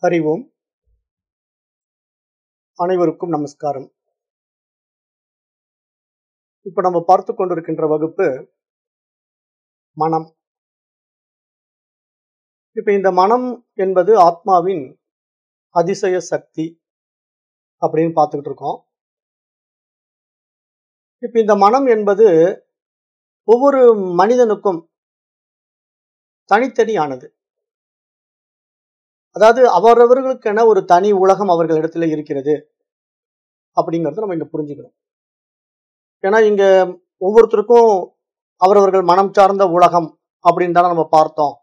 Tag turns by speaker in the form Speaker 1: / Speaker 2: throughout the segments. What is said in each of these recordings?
Speaker 1: அறிவோம் அனைவருக்கும் நமஸ்காரம் இப்ப நம்ம பார்த்து கொண்டிருக்கின்ற வகுப்பு மனம் இப்ப இந்த மனம் என்பது ஆத்மாவின் அதிசய சக்தி அப்படின்னு பார்த்துக்கிட்டு இருக்கோம் இப்ப இந்த மனம் என்பது ஒவ்வொரு மனிதனுக்கும் தனித்தனியானது அதாவது அவரவர்களுக்கென ஒரு தனி உலகம் அவர்களிடத்துல இருக்கிறது அப்படிங்கறத நம்ம இங்க புரிஞ்சுக்கணும் ஏன்னா இங்க ஒவ்வொருத்தருக்கும் அவரவர்கள் மனம் சார்ந்த உலகம் அப்படின்னு தானே நம்ம பார்த்தோம்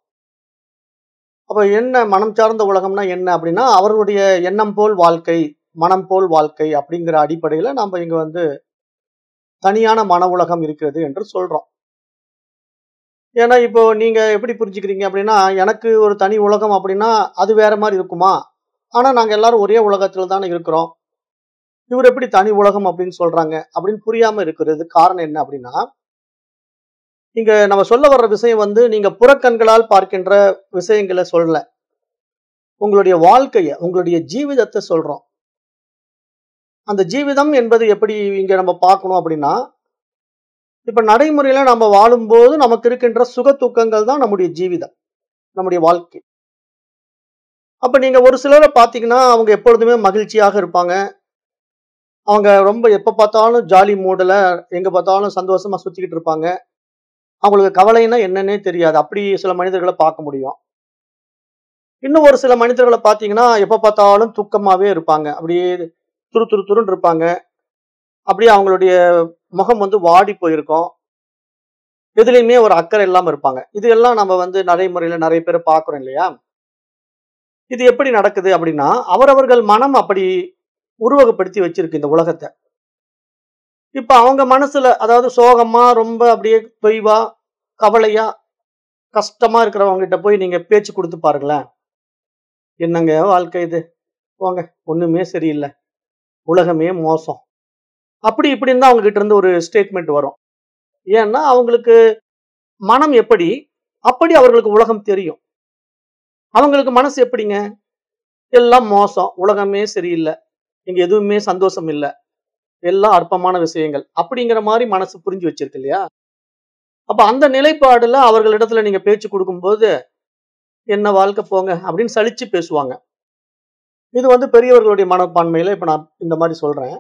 Speaker 1: அப்ப என்ன மனம் சார்ந்த உலகம்னா என்ன அப்படின்னா அவர்களுடைய எண்ணம் போல் வாழ்க்கை மனம் போல் வாழ்க்கை அப்படிங்கிற அடிப்படையில நம்ம இங்க வந்து தனியான மன உலகம் இருக்கிறது என்று சொல்றோம் ஏன்னா இப்போ நீங்க எப்படி புரிஞ்சுக்கிறீங்க அப்படின்னா எனக்கு ஒரு தனி உலகம் அப்படின்னா அது வேற மாதிரி இருக்குமா ஆனா நாங்க எல்லாரும் ஒரே உலகத்துல தானே இருக்கிறோம் இவர் எப்படி தனி உலகம் அப்படின்னு சொல்றாங்க அப்படின்னு புரியாம இருக்கிறது காரணம் என்ன அப்படின்னா இங்க நம்ம சொல்ல வர்ற விஷயம் வந்து நீங்க புறக்கண்களால் பார்க்கின்ற விஷயங்களை சொல்லல உங்களுடைய வாழ்க்கைய உங்களுடைய ஜீவிதத்தை சொல்றோம் அந்த ஜீவிதம் என்பது எப்படி இங்க நம்ம பார்க்கணும் அப்படின்னா இப்ப நடைமுறையில நம்ம வாழும்போது நமக்கு இருக்கின்ற சுக துக்கங்கள் தான் நம்முடைய ஜீவிதம் நம்முடைய வாழ்க்கை அப்ப நீங்க ஒரு சிலரை பார்த்தீங்கன்னா அவங்க எப்பொழுதுமே மகிழ்ச்சியாக இருப்பாங்க அவங்க ரொம்ப எப்ப பார்த்தாலும் ஜாலி மூடல எங்க பார்த்தாலும் சந்தோஷமா சுத்திக்கிட்டு இருப்பாங்க அவங்களுக்கு கவலைன்னா என்னன்னே தெரியாது அப்படி சில மனிதர்களை பார்க்க முடியும் இன்னும் ஒரு சில மனிதர்களை பார்த்தீங்கன்னா எப்ப பார்த்தாலும் துக்கமாவே இருப்பாங்க அப்படியே துரு துரு துருன்னு இருப்பாங்க அப்படியே அவங்களுடைய முகம் வந்து வாடி போயிருக்கும் எதுலையுமே ஒரு அக்கறை இல்லாம இருப்பாங்க இது எல்லாம் நம்ம வந்து நடைமுறையில நிறைய பேர் பார்க்கிறோம் இல்லையா இது எப்படி நடக்குது அப்படின்னா அவரவர்கள் மனம் அப்படி உருவகப்படுத்தி வச்சிருக்கு இந்த உலகத்தை இப்ப அவங்க மனசுல அதாவது சோகமா ரொம்ப அப்படியே தொய்வா கவலையா கஷ்டமா இருக்கிறவங்க கிட்ட போய் நீங்க பேச்சு கொடுத்து பாருங்களேன் என்னங்க வாழ்க்கை இது போங்க ஒண்ணுமே சரியில்லை உலகமே மோசம் அப்படி இப்படின்னு தான் அவங்க கிட்ட இருந்து ஒரு ஸ்டேட்மெண்ட் வரும் ஏன்னா அவங்களுக்கு மனம் எப்படி அப்படி அவர்களுக்கு உலகம் தெரியும் அவங்களுக்கு மனசு எப்படிங்க எல்லாம் மோசம் உலகமே சரியில்லை இங்க எதுவுமே சந்தோஷம் இல்லை எல்லாம் அற்பமான விஷயங்கள் அப்படிங்கிற மாதிரி மனசு புரிஞ்சு வச்சிருக்கு இல்லையா அப்ப அந்த நிலைப்பாடுல அவர்களிடத்துல நீங்க பேச்சு கொடுக்கும்போது என்ன வாழ்க்கை போங்க அப்படின்னு சலிச்சு பேசுவாங்க இது வந்து பெரியவர்களுடைய மனப்பான்மையில இப்ப நான் இந்த மாதிரி சொல்றேன்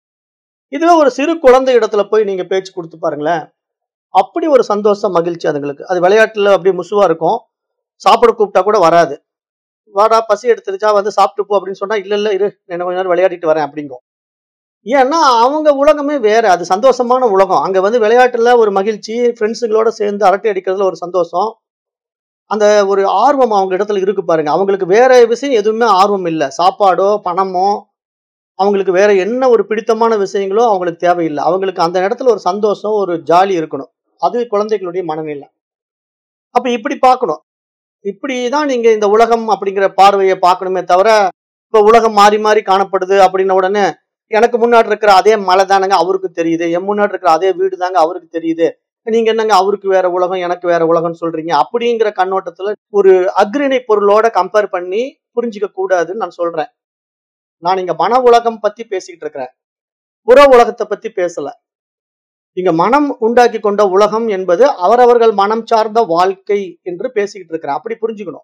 Speaker 1: இதுவே ஒரு சிறு குழந்தை இடத்துல போய் நீங்க பேச்சு கொடுத்து பாருங்களேன் அப்படி ஒரு சந்தோஷம் மகிழ்ச்சி அதுங்களுக்கு அது விளையாட்டுல அப்படியே முசுவா இருக்கும் சாப்பிட கூப்பிட்டா கூட வராது வாடா பசி எடுத்துருச்சா வந்து சாப்பிட்டு போ அப்படின்னு சொன்னா இல்ல இல்ல இரு என்ன கொஞ்ச நேரம் விளையாடிட்டு வரேன் அப்படிங்கும் ஏன்னா அவங்க உலகமே வேற அது சந்தோஷமான உலகம் அங்க வந்து விளையாட்டுல ஒரு மகிழ்ச்சி ஃப்ரெண்ட்ஸுங்களோட சேர்ந்து அரட்டை அடிக்கிறதுல ஒரு சந்தோஷம் அந்த ஒரு ஆர்வம் அவங்க இடத்துல இருக்கு பாருங்க அவங்களுக்கு வேற விஷயம் எதுவுமே ஆர்வம் இல்லை சாப்பாடோ பணமோ அவங்களுக்கு வேற என்ன ஒரு பிடித்தமான விஷயங்களோ அவங்களுக்கு தேவையில்லை அவங்களுக்கு அந்த இடத்துல ஒரு சந்தோஷம் ஒரு ஜாலி இருக்கணும் அது குழந்தைகளுடைய மனநிலை அப்ப இப்படி பார்க்கணும் இப்படிதான் நீங்க இந்த உலகம் அப்படிங்கிற பார்வையை பார்க்கணுமே தவிர இப்ப உலகம் மாறி மாறி காணப்படுது அப்படின்ன உடனே எனக்கு முன்னாடி இருக்கிற அதே மலை தானங்க அவருக்கு தெரியுது என் முன்னாடி இருக்கிற அதே வீடு தாங்க அவருக்கு தெரியுது நீங்க என்னங்க அவருக்கு வேற உலகம் எனக்கு வேற உலகம்னு சொல்றீங்க அப்படிங்கிற கண்ணோட்டத்துல ஒரு அக்ரிணை பொருளோட கம்பேர் பண்ணி புரிஞ்சுக்க கூடாதுன்னு நான் சொல்றேன் நான் இங்க மன உலகம் பத்தி பேசிக்கிட்டு இருக்கிறேன் புற உலகத்தை பத்தி பேசல இங்க மனம் உண்டாக்கி கொண்ட உலகம் என்பது அவரவர்கள் மனம் சார்ந்த வாழ்க்கை என்று பேசிக்கிட்டு இருக்கிறேன் அப்படி புரிஞ்சுக்கணும்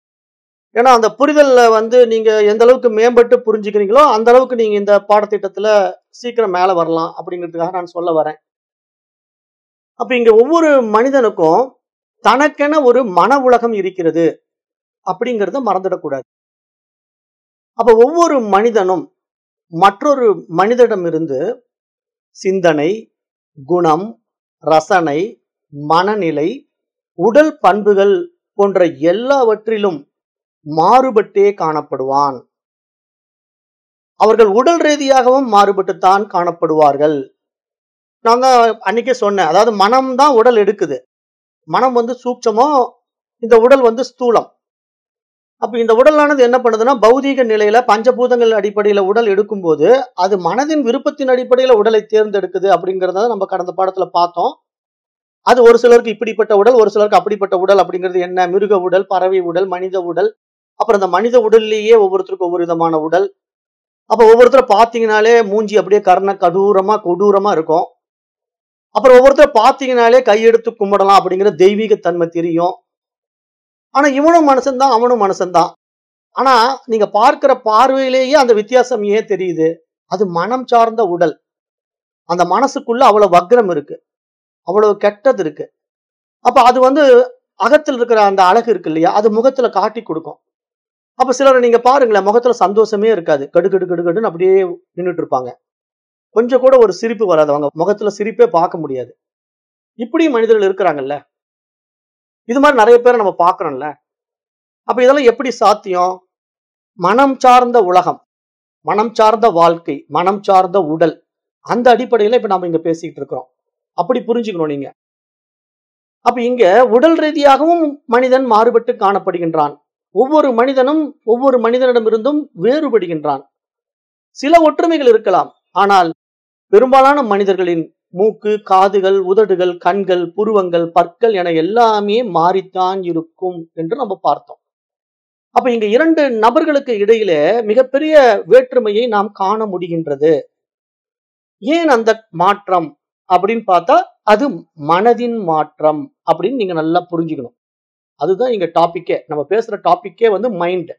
Speaker 1: ஏன்னா அந்த புரிதல்ல வந்து நீங்க எந்த அளவுக்கு மேம்பட்டு புரிஞ்சுக்கிறீங்களோ அந்த அளவுக்கு நீங்க இந்த பாடத்திட்டத்துல சீக்கிரம் மேல வரலாம் அப்படிங்கிறதுக்காக நான் சொல்ல வரேன் அப்ப இங்க ஒவ்வொரு மனிதனுக்கும் தனக்கென ஒரு மன உலகம் இருக்கிறது அப்படிங்கிறத மறந்துடக்கூடாது அப்ப ஒவ்வொரு மனிதனும் மற்றொரு மனிதனிடமிருந்து சிந்தனை குணம் ரசனை மனநிலை உடல் பண்புகள் போன்ற எல்லாவற்றிலும் மாறுபட்டே காணப்படுவான் அவர்கள் உடல் ரீதியாகவும் மாறுபட்டுத்தான் காணப்படுவார்கள் நான் தான் அன்னைக்கே சொன்னேன் அதாவது மனம் தான் உடல் எடுக்குது மனம் வந்து சூட்சமோ இந்த உடல் வந்து ஸ்தூலம் அப்ப இந்த உடலானது என்ன பண்ணுதுன்னா பௌதீக நிலையில பஞ்சபூதங்கள் அடிப்படையில உடல் எடுக்கும்போது அது மனதின் விருப்பத்தின் அடிப்படையில உடலை தேர்ந்தெடுக்குது அப்படிங்கறத நம்ம கடந்த பாடத்துல பார்த்தோம் அது ஒரு சிலருக்கு இப்படிப்பட்ட உடல் ஒரு சிலருக்கு அப்படிப்பட்ட உடல் அப்படிங்கிறது என்ன மிருக உடல் பறவை உடல் மனித உடல் அப்புறம் இந்த மனித உடல்லையே ஒவ்வொருத்தருக்கும் ஒவ்வொரு விதமான உடல் அப்ப ஒவ்வொருத்தரை பார்த்தீங்கனாலே மூஞ்சி அப்படியே கர்ண கடூரமா கொடூரமா இருக்கும் அப்புறம் ஒவ்வொருத்தரை பார்த்தீங்கனாலே கையெடுத்து கும்பிடலாம் அப்படிங்கிற தெய்வீக தன்மை தெரியும் ஆனா இவனும் மனுஷன்தான் அவனும் மனுஷன்தான் ஆனா நீங்க பார்க்கிற பார்வையிலேயே அந்த வித்தியாசம் ஏன் தெரியுது அது மனம் சார்ந்த உடல் அந்த மனசுக்குள்ள அவ்வளவு வக்ரம் இருக்கு அவ்வளவு கெட்டது இருக்கு அப்ப அது வந்து அகத்தில் இருக்கிற அந்த அழகு இருக்கு இல்லையா அது முகத்துல காட்டி கொடுக்கும் அப்ப சிலர் நீங்க பாருங்களேன் முகத்துல சந்தோஷமே இருக்காது கடு கடு கடு கடுன்னு அப்படியே நின்றுட்டு இருப்பாங்க கொஞ்சம் கூட ஒரு சிரிப்பு வராது அவங்க முகத்துல சிரிப்பே பார்க்க முடியாது இப்படி மனிதர்கள் இருக்கிறாங்கல்ல இது மாதிரி நிறைய பேரை நம்ம பார்க்கறோம்ல அப்ப இதெல்லாம் எப்படி சாத்தியம் மனம் சார்ந்த உலகம் மனம் சார்ந்த வாழ்க்கை மனம் சார்ந்த உடல் அந்த அடிப்படையில இப்ப நாம இங்க பேசிக்கிட்டு இருக்கிறோம் அப்படி புரிஞ்சுக்கணும் நீங்க அப்ப இங்க உடல் ரீதியாகவும் மனிதன் மாறுபட்டு காணப்படுகின்றான் ஒவ்வொரு மனிதனும் ஒவ்வொரு மனிதனிடமிருந்தும் வேறுபடுகின்றான் சில ஒற்றுமைகள் இருக்கலாம் ஆனால் பெரும்பாலான மனிதர்களின் மூக்கு காதுகள் உதடுகள் கண்கள் புருவங்கள் பற்கள் என எல்லாமே மாறித்தான் இருக்கும் என்று நம்ம பார்த்தோம் அப்ப இங்க இரண்டு நபர்களுக்கு இடையில மிகப்பெரிய வேற்றுமையை நாம் காண முடிகின்றது ஏன் அந்த மாற்றம் அப்படின்னு பார்த்தா அது மனதின் மாற்றம் அப்படின்னு நீங்க நல்லா புரிஞ்சுக்கணும் அதுதான் இங்க டாபிக்கே நம்ம பேசுற டாபிக்கே வந்து மைண்ட்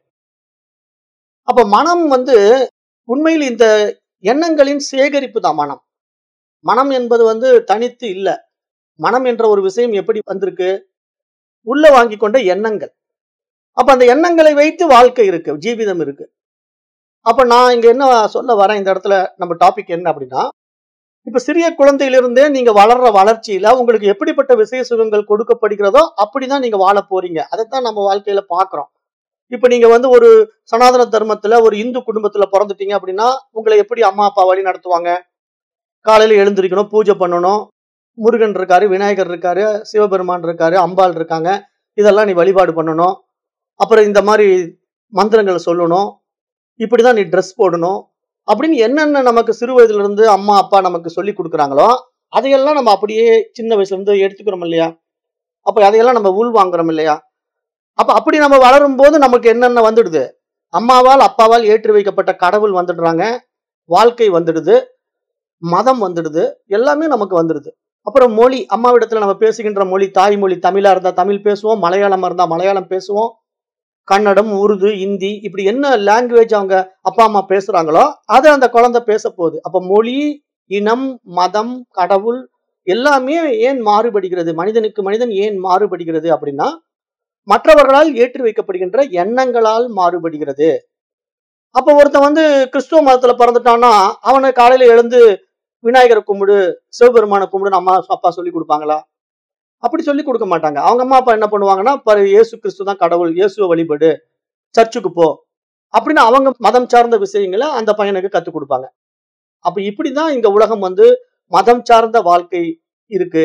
Speaker 1: அப்ப மனம் வந்து உண்மையில் இந்த எண்ணங்களின் சேகரிப்பு தான் மனம் மனம் என்பது வந்து தனித்து இல்ல மனம் என்ற ஒரு விஷயம் எப்படி வந்திருக்கு உள்ள வாங்கி கொண்ட எண்ணங்கள் அப்ப அந்த எண்ணங்களை வைத்து வாழ்க்கை இருக்கு ஜீவிதம் இருக்கு அப்ப நான் இங்க என்ன சொல்ல வரேன் இந்த இடத்துல நம்ம டாபிக் என்ன அப்படின்னா இப்ப சிறிய குழந்தையிலிருந்தே நீங்க வளர்ற வளர்ச்சியில உங்களுக்கு எப்படிப்பட்ட விசேஷ சுகங்கள் கொடுக்கப்படுகிறதோ அப்படிதான் நீங்க வாழ போறீங்க அதைத்தான் நம்ம வாழ்க்கையில பாக்குறோம் இப்ப நீங்க வந்து ஒரு சனாதன தர்மத்துல ஒரு இந்து குடும்பத்துல பிறந்துட்டீங்க அப்படின்னா உங்களை எப்படி அம்மா அப்பா வழி நடத்துவாங்க காலையில எழுந்திருக்கணும் பூஜை பண்ணணும் முருகன் இருக்காரு விநாயகர் இருக்காரு சிவபெருமான் இருக்காரு அம்பாள் இருக்காங்க இதெல்லாம் நீ வழிபாடு பண்ணணும் அப்புறம் இந்த மாதிரி மந்திரங்களை சொல்லணும் இப்படிதான் நீ ட்ரெஸ் போடணும் அப்படின்னு என்னென்ன நமக்கு சிறு வயதுல இருந்து அம்மா அப்பா நமக்கு சொல்லி கொடுக்குறாங்களோ அதையெல்லாம் நம்ம அப்படியே சின்ன வயசுல இருந்து எடுத்துக்கிறோம் இல்லையா அப்ப அதையெல்லாம் நம்ம உள் வாங்குறோம் இல்லையா அப்ப அப்படி நம்ம வளரும் போது நமக்கு என்னென்ன வந்துடுது அம்மாவால் அப்பாவால் ஏற்றி வைக்கப்பட்ட கடவுள் வந்துடுறாங்க வாழ்க்கை வந்துடுது மதம் வந்துடுது எல்லாமே நமக்கு வந்துடுது அப்புறம் மொழி அம்மாவிடத்துல நம்ம பேசுகின்ற மொழி தாய்மொழி தமிழா இருந்தா தமிழ் பேசுவோம் மலையாளமா இருந்தா மலையாளம் பேசுவோம் கன்னடம் உருது இந்தி இப்படி என்ன லாங்குவேஜ் அவங்க அப்பா அம்மா பேசுறாங்களோ அதை அந்த குழந்தை பேச போகுது அப்ப மொழி இனம் மதம் கடவுள் எல்லாமே ஏன் மாறுபடுகிறது மனிதனுக்கு மனிதன் ஏன் மாறுபடுகிறது அப்படின்னா மற்றவர்களால் ஏற்றி வைக்கப்படுகின்ற எண்ணங்களால் மாறுபடுகிறது அப்ப ஒருத்தன் வந்து கிறிஸ்துவ மதத்துல பிறந்துட்டான்னா அவனை காலையில எழுந்து விநாயகரை கும்பிடு சிவபெருமான கும்பிடுன்னு அம்மா அப்பா சொல்லி கொடுப்பாங்களா அப்படி சொல்லி கொடுக்க மாட்டாங்க அவங்க அம்மா அப்பா என்ன பண்ணுவாங்கன்னா பாரு இயேசு கிறிஸ்து தான் கடவுள் இயேசுவை வழிபடு சர்ச்சுக்கு போ அப்படின்னு அவங்க மதம் சார்ந்த விஷயங்களை அந்த பையனுக்கு கத்துக் கொடுப்பாங்க அப்ப இப்படிதான் இங்க உலகம் வந்து மதம் சார்ந்த வாழ்க்கை இருக்கு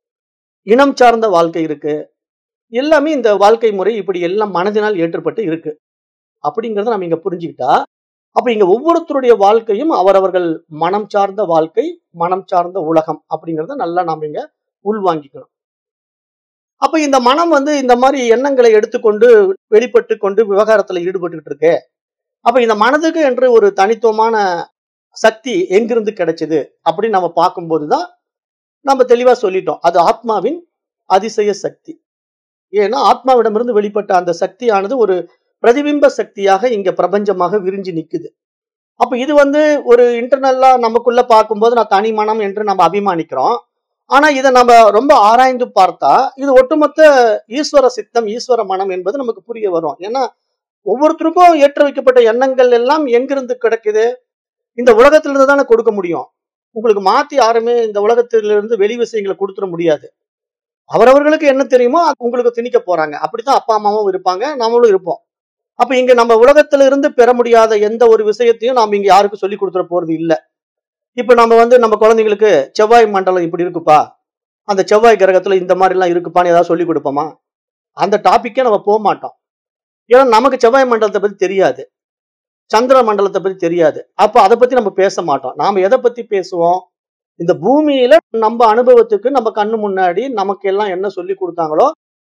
Speaker 1: இனம் சார்ந்த வாழ்க்கை இருக்கு எல்லாமே இந்த வாழ்க்கை முறை இப்படி எல்லாம் மனதினால் ஏற்றப்பட்டு இருக்கு அப்படிங்கறத நம்ம இங்க புரிஞ்சுக்கிட்டா அப்ப இங்க ஒவ்வொருத்தருடைய வாழ்க்கையும் அவரவர்கள் மனம் சார்ந்த வாழ்க்கை மனம் சார்ந்த உலகம் அப்படிங்கறத நல்லா நாம இங்க உள்வாங்கிக்கணும் அப்ப இந்த மனம் வந்து இந்த மாதிரி எண்ணங்களை எடுத்துக்கொண்டு வெளிப்பட்டு கொண்டு விவகாரத்துல ஈடுபட்டுக்கிட்டு இருக்கு அப்ப இந்த மனதுக்கு என்று ஒரு தனித்துவமான சக்தி எங்கிருந்து கிடைச்சது அப்படின்னு நம்ம பார்க்கும்போதுதான் நம்ம தெளிவா சொல்லிட்டோம் அது ஆத்மாவின் அதிசய சக்தி ஏன்னா ஆத்மாவிடமிருந்து வெளிப்பட்ட அந்த சக்தியானது ஒரு பிரதிபிம்ப சக்தியாக இங்க பிரபஞ்சமாக விரிஞ்சு நிக்குது அப்ப இது வந்து ஒரு இன்டர்னல்லா நமக்குள்ள பார்க்கும்போது நான் தனி மனம் என்று நம்ம அபிமானிக்கிறோம் ஆனா இதை நம்ம ரொம்ப ஆராய்ந்து பார்த்தா இது ஒட்டுமொத்த ஈஸ்வர சித்தம் ஈஸ்வர மனம் என்பது நமக்கு புரிய வரும் ஏன்னா ஒவ்வொருத்தருக்கும் ஏற்ற வைக்கப்பட்ட எண்ணங்கள் எல்லாம் எங்கிருந்து கிடைக்குது இந்த உலகத்திலிருந்து தானே கொடுக்க முடியும் உங்களுக்கு மாத்தி யாருமே இந்த உலகத்திலிருந்து வெளி விஷயங்களை கொடுத்துட முடியாது அவரவர்களுக்கு என்ன தெரியுமோ அது உங்களுக்கு திணிக்க போறாங்க அப்படித்தான் அப்பா அம்மாவும் இருப்பாங்க நாமளும் இருப்போம் அப்ப இங்க நம்ம உலகத்துல இருந்து பெற முடியாத எந்த ஒரு விஷயத்தையும் நாம இங்க யாருக்கும் சொல்லி கொடுத்துட போறது இல்ல இப்ப நம்ம வந்து நம்ம குழந்தைங்களுக்கு செவ்வாய் மண்டலம் இப்படி இருக்குப்பா அந்த செவ்வாய் கிரகத்துல இந்த மாதிரி எல்லாம் இருக்குப்பான்னு ஏதாவது சொல்லி கொடுப்போமா அந்த டாபிக்கே நம்ம போக மாட்டோம் ஏன்னா நமக்கு செவ்வாய் மண்டலத்தை பத்தி தெரியாது சந்திர மண்டலத்தை பத்தி தெரியாது அப்ப அதை பத்தி நம்ம பேச மாட்டோம் நாம எதை பத்தி பேசுவோம் இந்த பூமியில நம்ம அனுபவத்துக்கு நம்ம கண்ணு முன்னாடி நமக்கு எல்லாம் என்ன சொல்லி கொடுத்தாங்களோ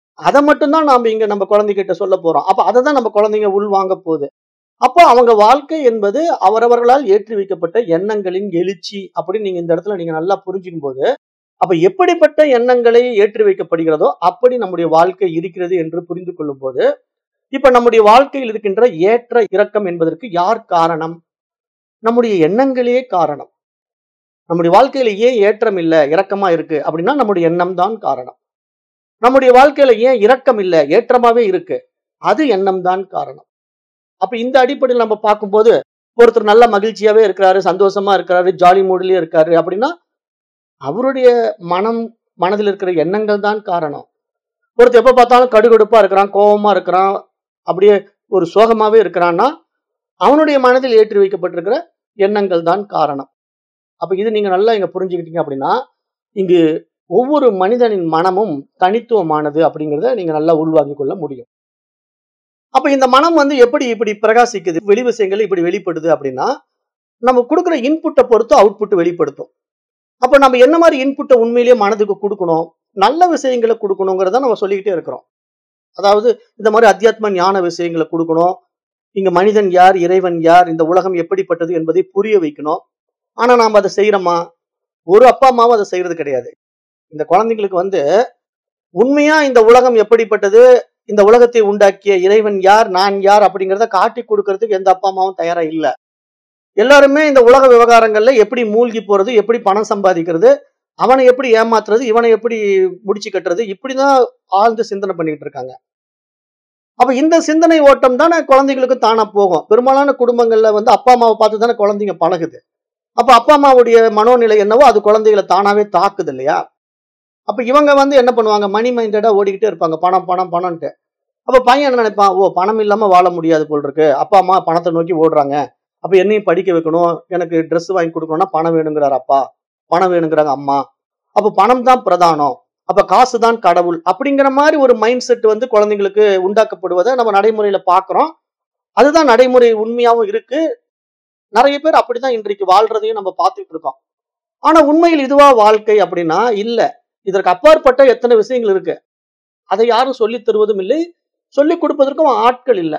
Speaker 1: அதை மட்டும்தான் நாம இங்க நம்ம குழந்தைகிட்ட சொல்ல போறோம் அப்ப அதை தான் நம்ம குழந்தைங்க உள் வாங்க போகுது அப்போ அவங்க வாழ்க்கை என்பது அவரவர்களால் ஏற்றி வைக்கப்பட்ட எண்ணங்களின் எழுச்சி அப்படின்னு நீங்க இந்த இடத்துல நீங்க நல்லா புரிஞ்சுக்கும் போது அப்ப எப்படிப்பட்ட எண்ணங்களை ஏற்றி வைக்கப்படுகிறதோ அப்படி நம்முடைய வாழ்க்கை இருக்கிறது என்று புரிந்து கொள்ளும் போது இப்ப நம்முடைய வாழ்க்கையில் இருக்கின்ற ஏற்ற இறக்கம் என்பதற்கு யார் காரணம் நம்முடைய எண்ணங்களே காரணம் நம்முடைய வாழ்க்கையில ஏன் ஏற்றம் இல்ல இறக்கமா இருக்கு அப்படின்னா நம்முடைய எண்ணம் தான் காரணம் நம்முடைய வாழ்க்கையில ஏன் இரக்கம் இல்ல ஏற்றமாவே இருக்கு அது எண்ணம் தான் காரணம் அப்ப இந்த அடிப்படையில் நம்ம பார்க்கும்போது ஒருத்தர் நல்ல மகிழ்ச்சியாவே இருக்கிறாரு சந்தோஷமா இருக்கிறாரு ஜாலி மூட்லயே இருக்காரு அப்படின்னா அவருடைய மனம் மனதில் இருக்கிற எண்ணங்கள் தான் காரணம் ஒருத்தர் எப்ப பார்த்தாலும் கடுகடுப்பா இருக்கிறான் கோபமா இருக்கிறான் அப்படியே ஒரு சோகமாவே இருக்கிறான்னா அவனுடைய மனதில் ஏற்றி வைக்கப்பட்டிருக்கிற எண்ணங்கள் தான் காரணம் அப்ப இது நீங்க நல்லா இங்க புரிஞ்சுக்கிட்டீங்க அப்படின்னா இங்கு ஒவ்வொரு மனிதனின் மனமும் தனித்துவமானது அப்படிங்கிறத நீங்க நல்லா உள்வாங்கிக் கொள்ள முடியும் அப்ப இந்த மனம் வந்து எப்படி இப்படி பிரகாசிக்குது வெளி விஷயங்கள் இப்படி வெளிப்படுது அப்படின்னா நம்ம கொடுக்குற இன்புட்டை பொறுத்து அவுட்புட் வெளிப்படுத்தும் அப்ப நம்ம என்ன மாதிரி இன்புட்டை உண்மையிலேயே மனதுக்கு கொடுக்கணும் நல்ல விஷயங்களை கொடுக்கணுங்கிறத நம்ம சொல்லிக்கிட்டே இருக்கிறோம் அதாவது இந்த மாதிரி அத்தியாத்ம ஞான விஷயங்களை கொடுக்கணும் இங்க மனிதன் யார் இறைவன் யார் இந்த உலகம் எப்படிப்பட்டது என்பதை புரிய வைக்கணும் ஆனா நாம அதை செய்யறோமா ஒரு அப்பா அம்மாவும் அதை செய்யறது கிடையாது இந்த குழந்தைங்களுக்கு வந்து உண்மையா இந்த உலகம் எப்படிப்பட்டது இந்த உலகத்தை உண்டாக்கிய இறைவன் யார் நான் யார் அப்படிங்கிறத காட்டி கொடுக்கறதுக்கு எந்த அப்பா அம்மாவும் தயாரா இல்ல எல்லாருமே இந்த உலக விவகாரங்கள்ல எப்படி மூழ்கி போறது எப்படி பணம் சம்பாதிக்கிறது அவனை எப்படி ஏமாத்துறது இவனை எப்படி முடிச்சு கட்டுறது இப்படிதான் ஆழ்ந்து சிந்தனை பண்ணிட்டு இருக்காங்க அப்ப இந்த சிந்தனை ஓட்டம் தானே குழந்தைகளுக்கு தானா போகும் பெரும்பாலான குடும்பங்கள்ல வந்து அப்பா அம்மாவை பார்த்து தானே குழந்தைங்க பழகுது அப்ப அப்பா அம்மாவுடைய மனோநிலை என்னவோ அது குழந்தைகளை தானாவே தாக்குது இல்லையா அப்ப இவங்க வந்து என்ன பண்ணுவாங்க மணி மைண்டடா ஓடிக்கிட்டே இருப்பாங்க பணம் பணம் பணம்ட்டு அப்ப பையன் என்ன நினைப்பான் ஓ பணம் இல்லாம வாழ முடியாது போல் இருக்கு அப்பா அம்மா பணத்தை நோக்கி ஓடுறாங்க அப்ப என்னையும் படிக்க வைக்கணும் எனக்கு Dress வாங்கி கொடுக்கணும்னா பணம் வேணுங்கிறார் அப்பா பணம் வேணுங்கிறாங்க அம்மா அப்ப பணம் தான் பிரதானம் அப்ப காசு தான் கடவுள் அப்படிங்கிற மாதிரி ஒரு மைண்ட் செட் வந்து குழந்தைங்களுக்கு உண்டாக்கப்படுவதை நம்ம நடைமுறையில பாக்குறோம் அதுதான் நடைமுறை உண்மையாவும் இருக்கு நிறைய பேர் அப்படிதான் இன்றைக்கு வாழ்றதையும் நம்ம பார்த்துட்டு இருக்கோம் ஆனா உண்மையில் இதுவா வாழ்க்கை அப்படின்னா இல்ல இதற்கு அப்பாற்பட்ட எத்தனை விஷயங்கள் இருக்கு அதை யாரும் சொல்லித் தருவதும் இல்லை சொல்லிக் கொடுப்பதற்கும் ஆட்கள் இல்ல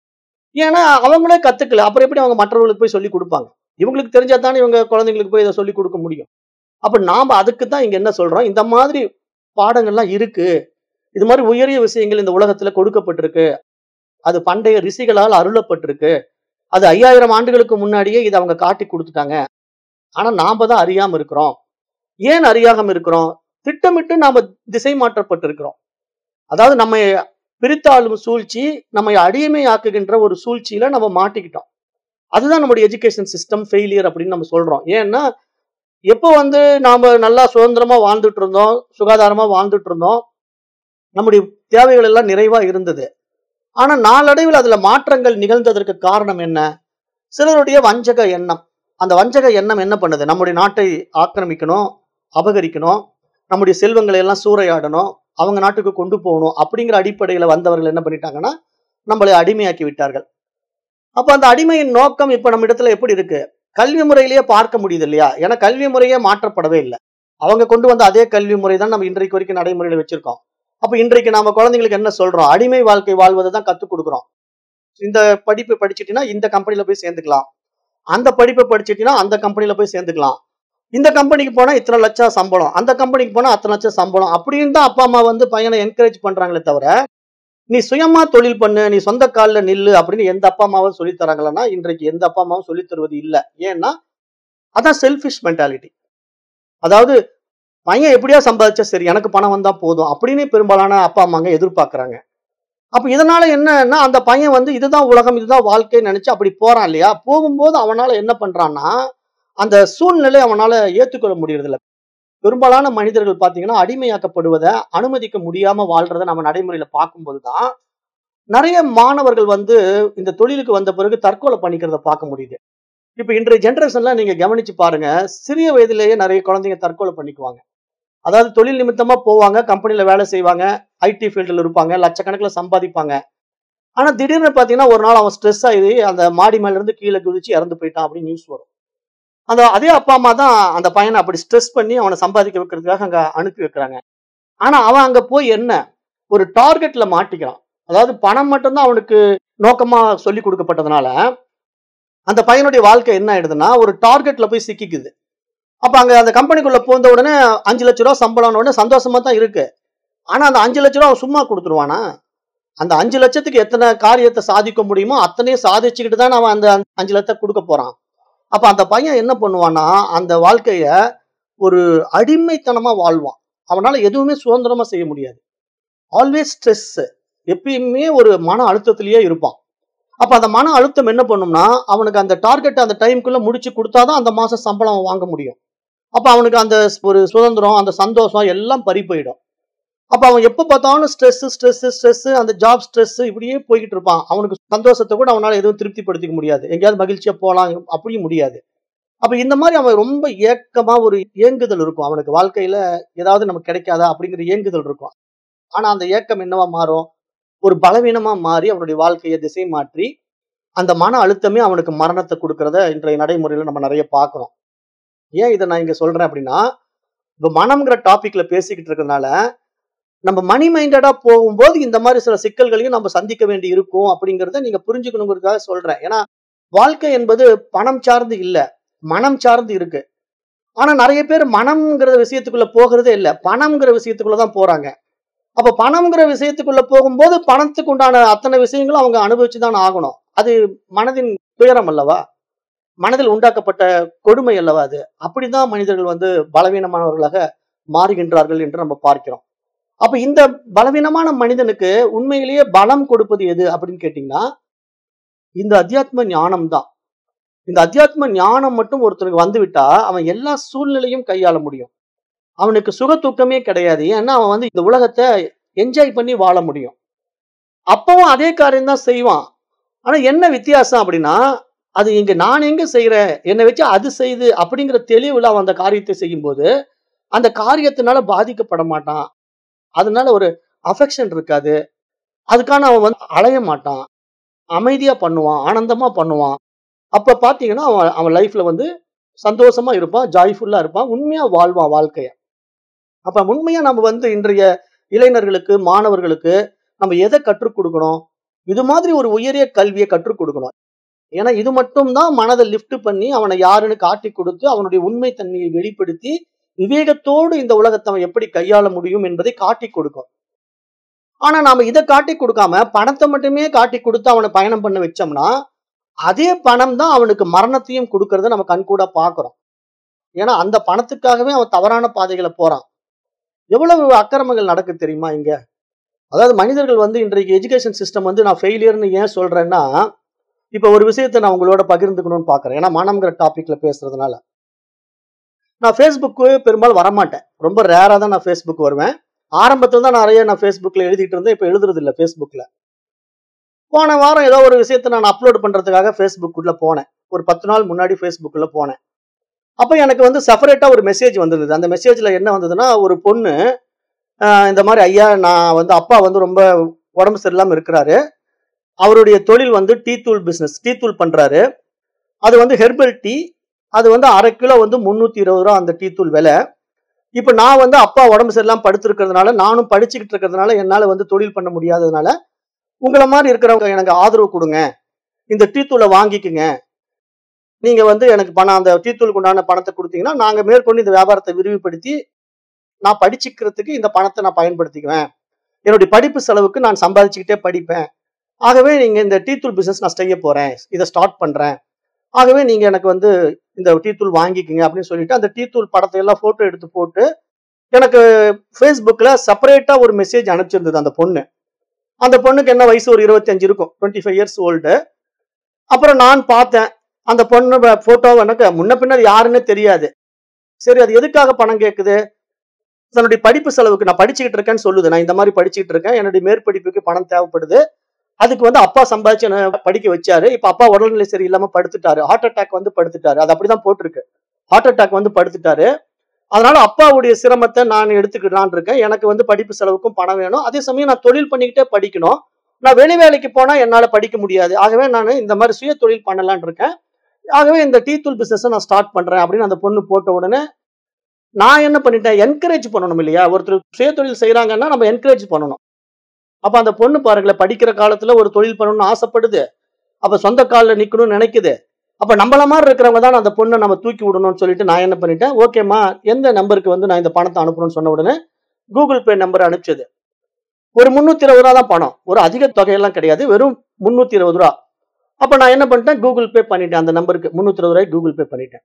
Speaker 1: ஏன்னா அவங்களே கத்துக்கல அப்புறம் எப்படி அவங்க மற்றவர்களுக்கு போய் சொல்லி கொடுப்பாங்க இவங்களுக்கு தெரிஞ்சா தானே இவங்க குழந்தைங்களுக்கு போய் இதை சொல்லி கொடுக்க முடியும் அப்ப நாம அதுக்கு தான் இங்க என்ன சொல்றோம் இந்த மாதிரி பாடங்கள்லாம் இருக்கு இது மாதிரி உயரிய விஷயங்கள் இந்த உலகத்துல கொடுக்கப்பட்டிருக்கு அது பண்டைய ரிஷிகளால் அருளப்பட்டிருக்கு அது ஐயாயிரம் ஆண்டுகளுக்கு முன்னாடியே இதை அவங்க காட்டி கொடுத்துட்டாங்க ஆனா நாம தான் அறியாம இருக்கிறோம் ஏன் அறியாம இருக்கிறோம் திட்டமிட்டு நாம திசை மாற்றப்பட்டிருக்கிறோம் அதாவது நம்ம பிரித்தாளும் சூழ்ச்சி நம்மை அடிமை ஆக்குகின்ற ஒரு சூழ்ச்சியில நம்ம மாட்டிக்கிட்டோம் அதுதான் நம்முடைய எஜுகேஷன் சிஸ்டம் ஃபெயிலியர் அப்படின்னு நம்ம சொல்றோம் ஏன்னா எப்போ வந்து நாம நல்லா சுதந்திரமா வாழ்ந்துட்டு இருந்தோம் சுகாதாரமா வாழ்ந்துட்டு இருந்தோம் நம்முடைய தேவைகள் எல்லாம் நிறைவா இருந்தது ஆனா நாளடைவில் அதுல மாற்றங்கள் நிகழ்ந்ததற்கு காரணம் என்ன சிலருடைய வஞ்சக எண்ணம் அந்த வஞ்சக எண்ணம் என்ன பண்ணுது நம்முடைய நாட்டை ஆக்கிரமிக்கணும் அபகரிக்கணும் நம்முடைய செல்வங்களை எல்லாம் சூறையாடணும் அவங்க நாட்டுக்கு கொண்டு போகணும் அப்படிங்கிற அடிப்படையில வந்தவர்கள் என்ன பண்ணிட்டாங்கன்னா நம்மளை அடிமையாக்கி விட்டார்கள் அப்ப அந்த அடிமையின் நோக்கம் இப்ப நம்ம இடத்துல எப்படி இருக்கு கல்வி முறையிலேயே பார்க்க முடியுது இல்லையா ஏன்னா கல்வி முறையே மாற்றப்படவே இல்லை அவங்க கொண்டு வந்த அதே கல்வி முறை தான் நம்ம இன்றைக்கு வரைக்கும் நடைமுறையில வச்சிருக்கோம் அப்ப இன்றைக்கு நாம குழந்தைங்களுக்கு என்ன சொல்றோம் அடிமை வாழ்க்கை வாழ்வதை தான் கத்துக் கொடுக்குறோம் இந்த படிப்பு படிச்சிட்டீங்கன்னா இந்த கம்பெனில போய் சேர்ந்துக்கலாம் அந்த படிப்பை படிச்சிட்டீங்கன்னா அந்த கம்பெனில போய் சேர்ந்துக்கலாம் இந்த கம்பெனிக்கு போனா இத்தனை லட்சம் சம்பளம் அந்த கம்பெனிக்கு போனா அத்தனை லட்சம் சம்பளம் அப்படின்னு தான் அப்பா அம்மா வந்து பையனை என்கரேஜ் பண்றாங்களே தவிர நீ சுயமா தொழில் பண்ணு நீ சொந்த காலில் நில்லு அப்படின்னு எந்த அப்பா அம்மாவும் சொல்லி தராங்களன்னா இன்றைக்கு எந்த அப்பா அம்மாவும் சொல்லி தருவது இல்லை ஏன்னா அதான் செல்ஃபிஷ் மென்டாலிட்டி அதாவது பையன் எப்படியா சம்பாதிச்சா சரி எனக்கு பணம் வந்தா போதும் அப்படின்னு பெரும்பாலான அப்பா அம்மாங்க எதிர்பார்க்கறாங்க அப்ப இதனால என்னன்னா அந்த பையன் வந்து இதுதான் உலகம் இதுதான் வாழ்க்கைன்னு நினைச்சு அப்படி போறான் இல்லையா போகும்போது அவனால என்ன பண்றான்னா அந்த சூழ்நிலை அவனால ஏத்துக்கொள்ள முடியறது இல்ல பெரும்பாலான மனிதர்கள் பாத்தீங்கன்னா அடிமையாக்கப்படுவதை அனுமதிக்க முடியாம வாழ்றத நம்ம நடைமுறையில பார்க்கும்போது தான் நிறைய மாணவர்கள் வந்து இந்த தொழிலுக்கு வந்த பிறகு தற்கொலை பண்ணிக்கிறத பார்க்க முடியுது இப்ப இன்றைய ஜென்ரேஷன்ல நீங்க கவனிச்சு பாருங்க சிறிய வயதிலேயே நிறைய குழந்தைங்க தற்கொலை பண்ணிக்குவாங்க அதாவது தொழில் நிமித்தமா போவாங்க கம்பெனில வேலை செய்வாங்க ஐடி ஃபீல்டில் இருப்பாங்க லட்சக்கணக்கில் சம்பாதிப்பாங்க ஆனா திடீர்னு பாத்தீங்கன்னா ஒரு நாள் அவன் ஸ்ட்ரெஸ் ஆகி அந்த மாடி மேல இருந்து கீழே குதிச்சு இறந்து போயிட்டான் அப்படின்னு நியூஸ் வரும் அந்த அதே அப்பா அம்மா தான் அந்த பையனை அப்படி ஸ்ட்ரெஸ் பண்ணி அவனை சம்பாதிக்க வைக்கிறதுக்காக அங்க அனுப்பி வைக்கிறாங்க ஆனா அவன் அங்க போய் என்ன ஒரு டார்கெட்ல மாட்டிக்கிறான் அதாவது பணம் மட்டும்தான் அவனுக்கு நோக்கமா சொல்லி கொடுக்கப்பட்டதுனால அந்த பையனுடைய வாழ்க்கை என்ன ஆயிடுதுன்னா ஒரு டார்கெட்ல போய் சிக்கிக்குது அப்ப அங்க அந்த கம்பெனிக்குள்ள போந்த உடனே அஞ்சு லட்ச ரூபா சம்பளம் உடனே சந்தோஷமா தான் இருக்கு ஆனா அந்த அஞ்சு லட்ச ரூபா அவன் சும்மா கொடுத்துருவானா அந்த அஞ்சு லட்சத்துக்கு எத்தனை காரியத்தை சாதிக்க முடியுமோ அத்தனையும் சாதிச்சுக்கிட்டு தான் அவன் அந்த அஞ்சு லட்சத்தை கொடுக்க போறான் அப்ப அந்த பையன் என்ன பண்ணுவான்னா அந்த வாழ்க்கைய ஒரு அடிமைத்தனமா வாழ்வான் அவனால எதுவுமே சுதந்திரமா செய்ய முடியாது ஆல்வேஸ் ஸ்ட்ரெஸ் எப்பயுமே ஒரு மன அழுத்தத்திலேயே இருப்பான் அப்ப அந்த மன அழுத்தம் என்ன பண்ணும்னா அவனுக்கு அந்த டார்கெட் அந்த டைம்குள்ள முடிச்சு கொடுத்தாதான் அந்த மாசம் சம்பளம் அவன் வாங்க முடியும் அப்ப அவனுக்கு அந்த ஒரு சுதந்திரம் அந்த சந்தோஷம் எல்லாம் பறி போயிடும் அப்ப அவன் எப்ப பார்த்தாலும் ஸ்ட்ரெஸ் ஸ்ட்ரெஸ் ஸ்ட்ரெஸ் அந்த ஜாப் ஸ்ட்ரெஸ் இப்படியே போய்கிட்டு இருப்பான் அவனுக்கு சந்தோஷத்தை கூட அவனால எதுவும் திருப்திப்படுத்திக்க முடியாது எங்கேயாவது மகிழ்ச்சியா போலாம் அப்படியும் முடியாது அப்ப இந்த மாதிரி அவன் ரொம்ப ஏக்கமா ஒரு ஏங்குதல் இருக்கும் அவனுக்கு வாழ்க்கையில ஏதாவது நமக்கு கிடைக்காதா அப்படிங்கிற ஏங்குதல் இருக்கும் ஆனா அந்த ஏக்கம் என்னவா மாறும் ஒரு பலவீனமா மாறி அவனுடைய வாழ்க்கையை திசை மாற்றி அந்த மன அழுத்தமே அவனுக்கு மரணத்தை கொடுக்கறத இன்றைய நடைமுறையில நம்ம நிறைய பார்க்கிறோம் ஏன் இதை நான் இங்க சொல்றேன் அப்படின்னா இப்ப மனம்ங்கிற டாபிக்ல பேசிக்கிட்டு இருக்கறதுனால நம்ம மணி மைண்டடா போகும்போது இந்த மாதிரி சில சிக்கல்களையும் நம்ம சந்திக்க வேண்டி இருக்கும் அப்படிங்கறத நீங்க புரிஞ்சுக்கணுங்கிறதுக்காக சொல்றேன் ஏன்னா வாழ்க்கை என்பது பணம் சார்ந்து இல்ல மனம் சார்ந்து இருக்கு ஆனா நிறைய பேர் மனம்ங்கிற விஷயத்துக்குள்ள போகிறதே இல்ல பணம்ங்கிற விஷயத்துக்குள்ள தான் போறாங்க அப்ப பணம்ங்கிற விஷயத்துக்குள்ள போகும்போது பணத்துக்கு உண்டான அத்தனை விஷயங்களும் அவங்க அனுபவிச்சுதான் ஆகணும் அது மனதின் துயரம் அல்லவா மனதில் உண்டாக்கப்பட்ட கொடுமை அல்லவா அது அப்படிதான் மனிதர்கள் வந்து பலவீனமானவர்களாக மாறுகின்றார்கள் என்று நம்ம பார்க்கிறோம் அப்ப இந்த பலவீனமான மனிதனுக்கு உண்மையிலேயே பலம் கொடுப்பது எது அப்படின்னு கேட்டீங்கன்னா இந்த அத்தியாத்ம ஞானம் தான் இந்த அத்தியாத்ம ஞானம் மட்டும் ஒருத்தருக்கு வந்துவிட்டா அவன் எல்லா சூழ்நிலையும் கையாள முடியும் அவனுக்கு சுக தூக்கமே கிடையாது ஏன்னா அவன் வந்து இந்த உலகத்தை என்ஜாய் பண்ணி வாழ முடியும் அப்பவும் அதே காரியம் தான் செய்வான் ஆனா என்ன வித்தியாசம் அப்படின்னா அது இங்க நான் எங்க செய்யறேன் என்னை வச்சு அது செய்து அப்படிங்கிற தெளிவுல அவன் அந்த காரியத்தை செய்யும்போது அந்த காரியத்தினால பாதிக்கப்பட மாட்டான் அதனால ஒரு அஃபெக்ஷன் இருக்காது அதுக்கான அவன் வந்து அலைய மாட்டான் அமைதியா பண்ணுவான் ஆனந்தமா பண்ணுவான் அப்ப பாத்தீங்கன்னா அவன் அவன் லைஃப்ல வந்து சந்தோஷமா இருப்பான் ஜாய்ஃபுல்லா இருப்பான் உண்மையா வாழ்வான் வாழ்க்கைய அப்ப உண்மையா நம்ம வந்து இன்றைய இளைஞர்களுக்கு மாணவர்களுக்கு நம்ம எதை கற்றுக் கொடுக்கணும் இது மாதிரி ஒரு உயரிய கல்வியை கற்றுக் கொடுக்கணும் ஏன்னா இது மட்டும் தான் மனதை லிஃப்ட் பண்ணி அவனை யாருன்னு காட்டி கொடுத்து அவனுடைய உண்மை தன்மையை வெளிப்படுத்தி விவேகத்தோடு இந்த உலகத்தை அவன் எப்படி கையாள முடியும் என்பதை காட்டி கொடுக்கும் ஆனா நாம இதை காட்டி கொடுக்காம பணத்தை மட்டுமே காட்டி கொடுத்து அவனை பயணம் பண்ண வச்சோம்னா அதே பணம் தான் அவனுக்கு மரணத்தையும் கொடுக்கறத நம்ம கண்கூட பாக்குறோம் ஏன்னா அந்த பணத்துக்காகவே அவன் தவறான பாதைகளை போறான் எவ்வளவு அக்கிரமங்கள் நடக்கு தெரியுமா இங்க அதாவது மனிதர்கள் வந்து இன்றைக்கு எஜுகேஷன் சிஸ்டம் வந்து நான் ஃபெயிலியர்னு ஏன் சொல்றேன்னா இப்ப ஒரு விஷயத்தை நான் உங்களோட பகிர்ந்துக்கணும்னு பாக்குறேன் ஏன்னா மனம்ங்கிற டாபிக்ல பேசுறதுனால நான் ஃபேஸ்புக்கு பெரும்பாலும் வரமாட்டேன் ரொம்ப ரேரா தான் நான் ஃபேஸ்புக் வருவேன் ஆரம்பத்துல தான் நிறைய நான் ஃபேஸ்புக்ல எழுதிட்டு இருந்தேன் இப்ப எழுதுறது இல்ல ஃபேஸ்புக்ல போன வாரம் ஏதோ ஒரு விஷயத்தை நான் அப்லோட் பண்றதுக்காக ஃபேஸ்புக்குள்ள போனேன் ஒரு பத்து நாள் முன்னாடி ஃபேஸ்புக்குள்ள போனேன் அப்ப எனக்கு வந்து செப்பரேட்டா ஒரு மெசேஜ் வந்திருந்தது அந்த மெசேஜ்ல என்ன வந்ததுன்னா ஒரு பொண்ணு ஆஹ் இந்த மாதிரி ஐயா நான் வந்து அப்பா வந்து ரொம்ப உடம்பு சரியில்லாம இருக்கிறாரு அவருடைய தொழில் வந்து டீ தூள் பிசினஸ் டீ தூள் பண்றாரு அது வந்து ஹெர்பல் டீ அது வந்து அரை கிலோ வந்து முந்நூத்தி இருபது ரூபா அந்த டீ தூள் விலை இப்ப நான் வந்து அப்பா உடம்பு சரியில்லாம படுத்திருக்கிறதுனால நானும் படிச்சுக்கிட்டு இருக்கிறதுனால என்னால வந்து தொழில் பண்ண முடியாததுனால உங்களை மாதிரி இருக்கிறவங்க எனக்கு ஆதரவு கொடுங்க இந்த டீ தூளை வாங்கிக்குங்க நீங்க வந்து எனக்கு பணம் அந்த டீ தூளுக்கு உண்டான பணத்தை கொடுத்தீங்கன்னா நாங்க மேற்கொண்டு இந்த வியாபாரத்தை விரிவுபடுத்தி நான் படிச்சுக்கிறதுக்கு இந்த பணத்தை நான் பயன்படுத்திக்குவேன் என்னுடைய படிப்பு செலவுக்கு நான் சம்பாதிச்சுக்கிட்டே படிப்பேன் ஆகவே நீங்க இந்த டீ தூள் பிசினஸ் நான் செய்ய போறேன் இதை ஸ்டார்ட் பண்றேன் ஆகவே நீங்க எனக்கு வந்து இந்த டீ தூள் வாங்கிக்கங்க அப்படின்னு சொல்லிட்டு அந்த டீ தூள் படத்தை எல்லாம் போட்டோ எடுத்து போட்டு எனக்கு ஃபேஸ்புக்ல செப்பரேட்டா ஒரு மெசேஜ் அனுப்பிச்சிருந்தது அந்த பொண்ணு அந்த பொண்ணுக்கு என்ன வயசு ஒரு இருபத்தஞ்சு இருக்கும் டுவெண்ட்டி ஃபைவ் இயர்ஸ் ஓல்டு அப்புறம் நான் பார்த்தேன் அந்த பொண்ணு போட்டோ எனக்கு முன்ன பின்னர் யாருன்னு தெரியாது சரி அது எதுக்காக பணம் கேட்குது தன்னுடைய படிப்பு செலவுக்கு நான் படிச்சுக்கிட்டு இருக்கேன்னு சொல்லுது நான் இந்த மாதிரி படிச்சுக்கிட்டு இருக்கேன் என்னுடைய மேற்படிப்புக்கு பணம் தேவைப்படுது அதுக்கு வந்து அப்பா சம்பாதிச்சு என்ன படிக்க வச்சாரு இப்ப அப்பா உடல்நிலை சரி இல்லாம படுத்துட்டாரு ஹார்ட் அட்டாக் வந்து படுத்துட்டாரு அது அப்படிதான் போட்டிருக்கு ஹார்ட் அட்டாக் வந்து படுத்துட்டாரு அதனால அப்பாவுடைய சிரமத்தை நான் எடுத்துக்கிடலான் இருக்கேன் எனக்கு வந்து படிப்பு செலவுக்கும் பணம் வேணும் அதே சமயம் நான் தொழில் பண்ணிக்கிட்டே படிக்கணும் நான் வெளி வேலைக்கு போனா என்னால படிக்க முடியாது ஆகவே நான் இந்த மாதிரி சுய தொழில் பண்ணலான் இருக்கேன் ஆகவே இந்த டீ தூள் பிசினஸ் நான் ஸ்டார்ட் பண்றேன் அப்படின்னு அந்த பொண்ணு போட்ட உடனே நான் என்ன பண்ணிட்டேன் என்கரேஜ் பண்ணணும் இல்லையா ஒருத்தர் சுய தொழில் செய்யறாங்கன்னா நம்ம என்கரேஜ் பண்ணணும் அப்ப அந்த பொண்ணு பாருங்களேன் படிக்கிற காலத்துல ஒரு தொழில் பண்ணணும்னு ஆசைப்படுது அப்ப சொந்த காலில் நிக்கணும்னு நினைக்குது அப்ப நம்மள மாதிரி இருக்கிறவங்க தான் அந்த பொண்ணை நம்ம தூக்கி விடணும்னு சொல்லிட்டு நான் என்ன பண்ணிட்டேன் ஓகேம்மா எந்த நம்பருக்கு வந்து நான் இந்த பணத்தை அனுப்புறேன்னு சொன்ன உடனே கூகுள் பே நம்பர் அனுப்பிச்சது ஒரு முந்நூத்தி இருபது ரூபா தான் பணம் ஒரு அதிக தொகையெல்லாம் கிடையாது வெறும் முந்நூத்தி இருபது ரூபா அப்ப நான் என்ன பண்ணிட்டேன் கூகுள் பே பண்ணிட்டேன் அந்த நம்பருக்கு முந்நூத்தி இருபது ரூபாய் கூகுள் பே பண்ணிட்டேன்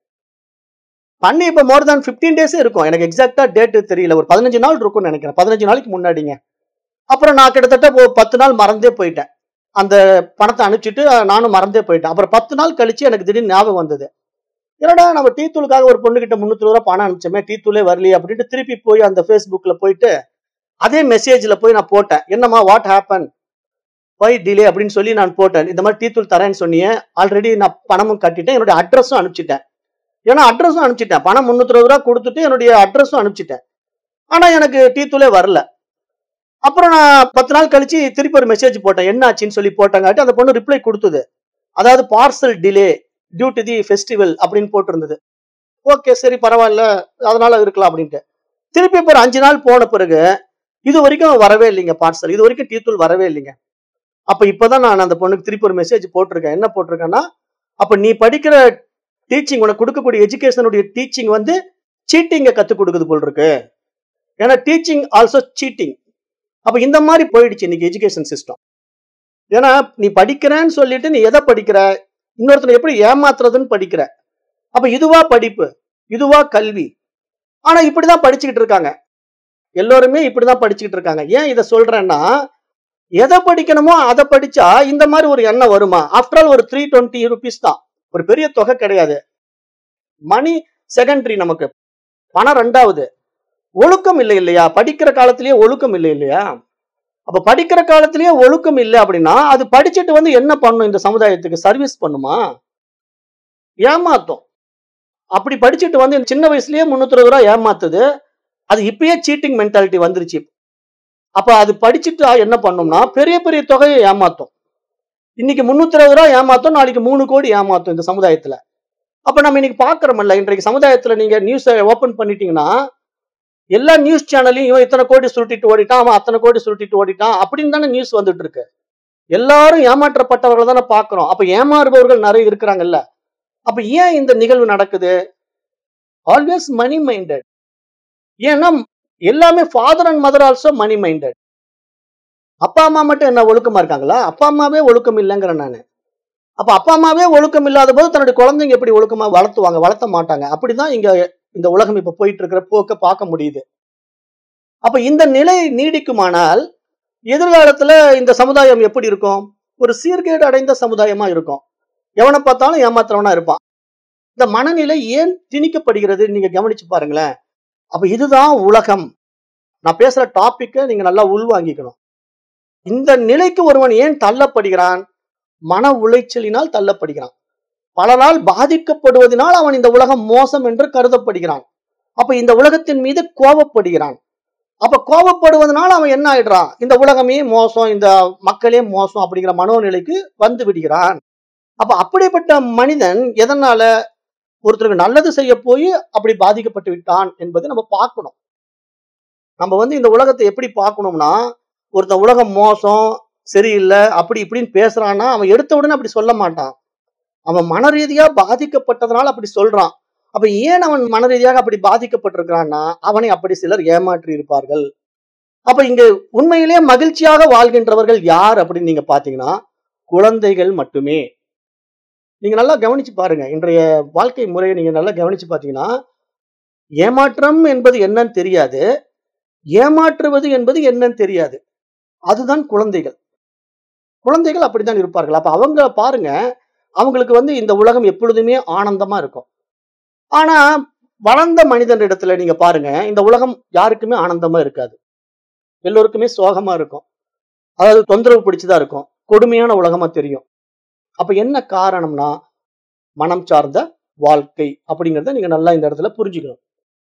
Speaker 1: பண்ணி இப்ப மோர் தேன் பிப்டீன் டேஸே இருக்கும் எனக்கு எக்ஸாக்டா டேட் தெரியல ஒரு பதினஞ்சு நாள் இருக்கும்னு நினைக்கிறேன் பதினஞ்சு நாளைக்கு முன்னாடிங்க அப்புறம் நான் கிட்டத்தட்ட ஒரு பத்து நாள் மறந்தே போயிட்டேன் அந்த பணத்தை அனுப்பிச்சிட்டு அஹ், நானும் மறந்தே போயிட்டேன் அப்புறம் பத்து நாள் கழிச்சு எனக்கு திடீர்னு ஞாபகம் வந்தது என்னடா நம்ம டீ தூளுக்காக ஒரு பொண்ணுகிட்ட முந்நூத்தி ரூபா பணம் அனுப்பிச்சோமே டீ தூளே வரலையே அப்படின்ட்டு திருப்பி போய் அந்த ஃபேஸ்புக்ல போயிட்டு அதே மெசேஜ்ல போய் நான் போட்டேன் என்னம்மா வாட் ஹேப்பன் ஒய் டிலே அப்படின்னு சொல்லி நான் போட்டேன் இந்த மாதிரி டீ தூள் தரேன்னு சொன்னீங்க ஆல்ரெடி நான் பணமும் கட்டிட்டேன் என்னுடைய அட்ரஸும் அனுப்பிச்சிட்டேன் ஏன்னா அட்ரஸும் அனுப்பிச்சிட்டேன் பணம் முந்நூத்தி ரூபா கொடுத்துட்டு என்னுடைய அட்ரஸும் அனுப்பிச்சிட்டேன் ஆனா எனக்கு டீ தூளே வரல அப்புறம் நான் பத்து நாள் கழிச்சு திருப்பி ஒரு மெசேஜ் போட்டேன் என்ன ஆச்சுன்னு சொல்லி போட்டங்காட்டி அந்த பொண்ணு ரிப்ளை கொடுத்தது அதாவது parcel delay due to the festival அப்படின்னு போட்டிருந்தது ஓகே சரி பரவாயில்ல அதனால இருக்கலாம் அப்படின்ட்டு திருப்பி இப்போ ஒரு அஞ்சு நாள் போன பிறகு இது வரைக்கும் வரவே இல்லைங்க பார்சல் இது வரைக்கும் டீ தூள் வரவே இல்லைங்க அப்ப இப்பதான் நான் அந்த பொண்ணுக்கு திருப்பி ஒரு மெசேஜ் போட்டிருக்கேன் என்ன போட்டிருக்கேன்னா அப்ப நீ படிக்கிற டீச்சிங் உனக்கு கொடுக்கக்கூடிய எஜுகேஷனுடைய டீச்சிங் வந்து சீட்டிங்க கத்துக் கொடுக்குது போல் இருக்கு ஏன்னா டீச்சிங் ஆல்சோ சீட்டிங் அப்ப இந்த மாதிரி போயிடுச்சு இன்னைக்கு எஜுகேஷன் சிஸ்டம் ஏன்னா நீ படிக்கிறேன்னு சொல்லிட்டு நீ எதை படிக்கிற இன்னொருத்தனை எப்படி ஏமாத்துறதுன்னு படிக்கிற அப்ப இதுவா படிப்பு இதுவா கல்வி ஆனா இப்படிதான் படிச்சுக்கிட்டு இருக்காங்க எல்லோருமே இப்படிதான் படிச்சுக்கிட்டு இருக்காங்க ஏன் இதை சொல்றேன்னா எதை படிக்கணுமோ அதை படிச்சா இந்த மாதிரி ஒரு எண்ணம் வருமா ஆஃப்டர் ஆல் ஒரு த்ரீ டுவெண்ட்டி ருபீஸ் தான் ஒரு பெரிய தொகை கிடையாது மணி செகண்டரி நமக்கு பணம் ரெண்டாவது ஒழுக்கம் இல்லை இல்லையா படிக்கிற காலத்திலேயே ஒழுக்கம் இல்லை இல்லையா அப்ப படிக்கிற காலத்திலேயே ஒழுக்கம் இல்லை அப்படின்னா அது படிச்சுட்டு வந்து என்ன பண்ணும் இந்த சமுதாயத்துக்கு சர்வீஸ் பண்ணுமா ஏமாத்தும் அப்படி படிச்சுட்டு வந்து சின்ன வயசுலயே முன்னூத்தி இருபது ரூபா ஏமாத்துது அது இப்பயே சீட்டிங் மென்டாலிட்டி வந்துருச்சு அப்ப அது படிச்சுட்டு என்ன பண்ணும்னா பெரிய பெரிய தொகையை ஏமாத்தும் இன்னைக்கு முன்னூத்தி இருபது ரூபா ஏமாத்தும் நாளைக்கு மூணு கோடி ஏமாத்தும் இந்த சமுதாயத்துல அப்ப நம்ம இன்னைக்கு பாக்குறோம்ல இன்றைக்கு சமுதாயத்துல நீங்க நியூஸை ஓபன் பண்ணிட்டீங்கன்னா எல்லா நியூஸ் சேனலையும் இவன் இத்தனை கோடி சுருட்டிட்டு ஓடிட்டான் அவன் அத்தனை கோடி சுருட்டிட்டு ஓடிட்டான் அப்படின்னு தானே நியூஸ் வந்துட்டு இருக்கு எல்லாரும் ஏமாற்றப்பட்டவர்கள் தானே பாக்குறோம் அப்ப ஏமாறுபவர்கள் நிறைய இருக்கிறாங்கல்ல அப்ப ஏன் இந்த நிகழ்வு நடக்குது ஆல்வேஸ் மணி மைண்டட் ஏன்னா எல்லாமே father and mother also money minded அப்பா அம்மா மட்டும் என்ன ஒழுக்கமா இருக்காங்களா அப்பா அம்மாவே ஒழுக்கம் இல்லைங்கிறேன் நானு அப்ப அப்பா அம்மாவே ஒழுக்கம் இல்லாத போது தன்னுடைய குழந்தைங்க எப்படி ஒழுக்கமா வளர்த்துவாங்க வளர்த்த மாட்டாங்க அப்படிதான் இங்க இந்த உலகம் இப்ப போயிட்டு இருக்கிற போக்க பார்க்க முடியுது அப்ப இந்த நிலை நீடிக்குமானால் எதிர்காலத்துல இந்த சமுதாயம் எப்படி இருக்கும் ஒரு சீர்கேடு அடைந்த சமுதாயமா இருக்கும் எவனை பார்த்தாலும் ஏமாத்துறவனா இருப்பான் இந்த மனநிலை ஏன் திணிக்கப்படுகிறது நீங்க கவனிச்சு பாருங்களேன் அப்ப இதுதான் உலகம் நான் பேசுற டாபிக்கை நீங்க நல்லா உள்வாங்கிக்கணும் இந்த நிலைக்கு ஒருவன் ஏன் தள்ளப்படுகிறான் மன உளைச்சலினால் தள்ளப்படுகிறான் பல நாள் பாதிக்கப்படுவதனால் அவன் இந்த உலகம் மோசம் என்று கருதப்படுகிறான் அப்ப இந்த உலகத்தின் மீது கோபப்படுகிறான் அப்ப கோபப்படுவதனால் அவன் என்ன ஆயிடுறான் இந்த உலகமே மோசம் இந்த மக்களே மோசம் அப்படிங்கிற மனோநிலைக்கு வந்து விடுகிறான் அப்ப அப்படிப்பட்ட மனிதன் எதனால ஒருத்தருக்கு நல்லது செய்ய போய் அப்படி பாதிக்கப்பட்டு விட்டான் என்பதை நம்ம பார்க்கணும் நம்ம வந்து இந்த உலகத்தை எப்படி பார்க்கணும்னா ஒருத்தன் உலகம் மோசம் சரியில்லை அப்படி இப்படின்னு பேசுறான்னா அவன் எடுத்த உடனே அப்படி சொல்ல மாட்டான் அவன் மன ரீதியா பாதிக்கப்பட்டதுனால அப்படி சொல்றான் அப்ப ஏன் அவன் மன ரீதியாக அப்படி பாதிக்கப்பட்டிருக்கிறான்னா அவனை அப்படி சிலர் ஏமாற்றி இருப்பார்கள் அப்ப இங்க உண்மையிலேயே மகிழ்ச்சியாக வாழ்கின்றவர்கள் யார் அப்படின்னு நீங்க பாத்தீங்கன்னா குழந்தைகள் மட்டுமே நீங்க நல்லா கவனிச்சு பாருங்க இன்றைய வாழ்க்கை முறையை நீங்க நல்லா கவனிச்சு பாத்தீங்கன்னா ஏமாற்றம் என்பது என்னன்னு தெரியாது ஏமாற்றுவது என்பது என்னன்னு தெரியாது அதுதான் குழந்தைகள் குழந்தைகள் அப்படித்தான் இருப்பார்கள் அப்ப அவங்க பாருங்க அவங்களுக்கு வந்து இந்த உலகம் எப்பொழுதுமே ஆனந்தமா இருக்கும் ஆனா வளர்ந்த மனிதன் இடத்துல நீங்க பாருங்க இந்த உலகம் யாருக்குமே ஆனந்தமா இருக்காது எல்லோருக்குமே சோகமா இருக்கும் அதாவது தொந்தரவு பிடிச்சுதான் இருக்கும் கொடுமையான உலகமா தெரியும் அப்ப என்ன காரணம்னா மனம் சார்ந்த வாழ்க்கை அப்படிங்கறத நீங்க நல்லா இந்த இடத்துல புரிஞ்சுக்கணும்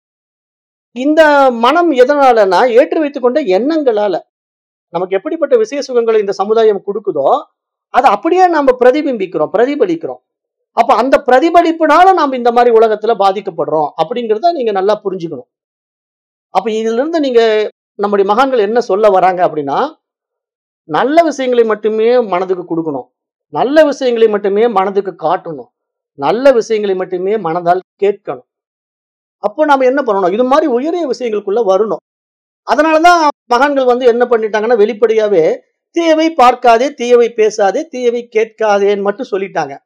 Speaker 1: இந்த மனம் எதனாலனா ஏற்றி வைத்துக் கொண்ட எண்ணங்களால நமக்கு எப்படிப்பட்ட விசேஷ சுகங்களை இந்த சமுதாயம் கொடுக்குதோ அதை அப்படியே நாம பிரதிபிம்பிக்கிறோம் பிரதிபலிக்கிறோம் அப்ப அந்த பிரதிபலிப்புனால நாம் இந்த மாதிரி உலகத்துல பாதிக்கப்படுறோம் அப்படிங்கிறத நீங்க நல்லா புரிஞ்சுக்கணும் அப்ப இதுல இருந்து நீங்க நம்முடைய மகான்கள் என்ன சொல்ல வராங்க அப்படின்னா நல்ல விஷயங்களை மட்டுமே மனதுக்கு கொடுக்கணும் நல்ல விஷயங்களை மட்டுமே மனதுக்கு காட்டணும் நல்ல விஷயங்களை மட்டுமே மனதால் கேட்கணும் அப்போ நாம என்ன பண்ணணும் இது மாதிரி உயரிய விஷயங்களுக்குள்ள வரணும் அதனாலதான் மகான்கள் வந்து என்ன பண்ணிட்டாங்கன்னா வெளிப்படையாவே தீயவை பார்க்காதே தீயவை பேசாதே தீயவை கேட்காதேன்னு மட்டும் சொல்லிட்டாங்க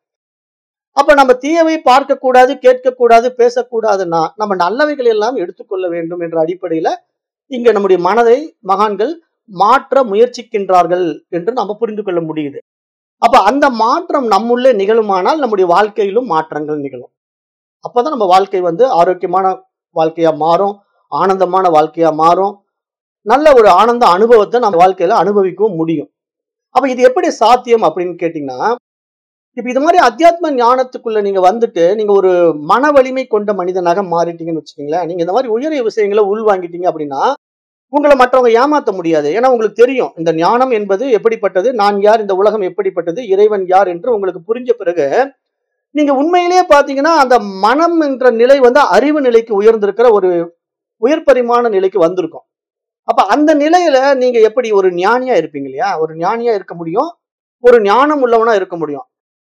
Speaker 1: அப்ப நம்ம தீயவை பார்க்க கூடாது கேட்க கூடாது பேசக்கூடாதுன்னா நம்ம நல்லவைகள் எல்லாம் எடுத்துக்கொள்ள வேண்டும் என்ற அடிப்படையில இங்க நம்முடைய மனதை மகான்கள் மாற்ற முயற்சிக்கின்றார்கள் என்று நம்ம புரிந்து கொள்ள முடியுது அப்ப அந்த மாற்றம் நம்முள்ளே நிகழுமானால் நம்முடைய வாழ்க்கையிலும் மாற்றங்கள் நிகழும் அப்பதான் நம்ம வாழ்க்கை வந்து ஆரோக்கியமான வாழ்க்கையா மாறும் ஆனந்தமான வாழ்க்கையா மாறும் நல்ல ஒரு ஆனந்த அனுபவத்தை நம்ம வாழ்க்கையில அனுபவிக்கவும் முடியும் அப்ப இது எப்படி சாத்தியம் அப்படின்னு கேட்டீங்கன்னா இப்ப இது மாதிரி அத்தியாத்ம ஞானத்துக்குள்ள நீங்க வந்துட்டு நீங்க ஒரு மன வலிமை கொண்ட மனிதனாக மாறிட்டீங்கன்னு வச்சுக்கீங்களேன் நீங்க இந்த மாதிரி உயரிய விஷயங்களை உள்வாங்கிட்டீங்க அப்படின்னா உங்களை மற்றவங்க ஏமாத்த முடியாது ஏன்னா உங்களுக்கு தெரியும் இந்த ஞானம் என்பது எப்படிப்பட்டது நான் யார் இந்த உலகம் எப்படிப்பட்டது இறைவன் யார் என்று உங்களுக்கு புரிஞ்ச பிறகு நீங்க உண்மையிலேயே பாத்தீங்கன்னா அந்த மனம் என்ற நிலை வந்து அறிவு நிலைக்கு உயர்ந்திருக்கிற ஒரு உயர் பரிமாண நிலைக்கு வந்திருக்கும் அப்ப அந்த நிலையில நீங்க எப்படி ஒரு ஞானியா இருப்பீங்க இல்லையா ஒரு ஞானியா இருக்க முடியும் ஒரு ஞானம் உள்ளவனா இருக்க முடியும்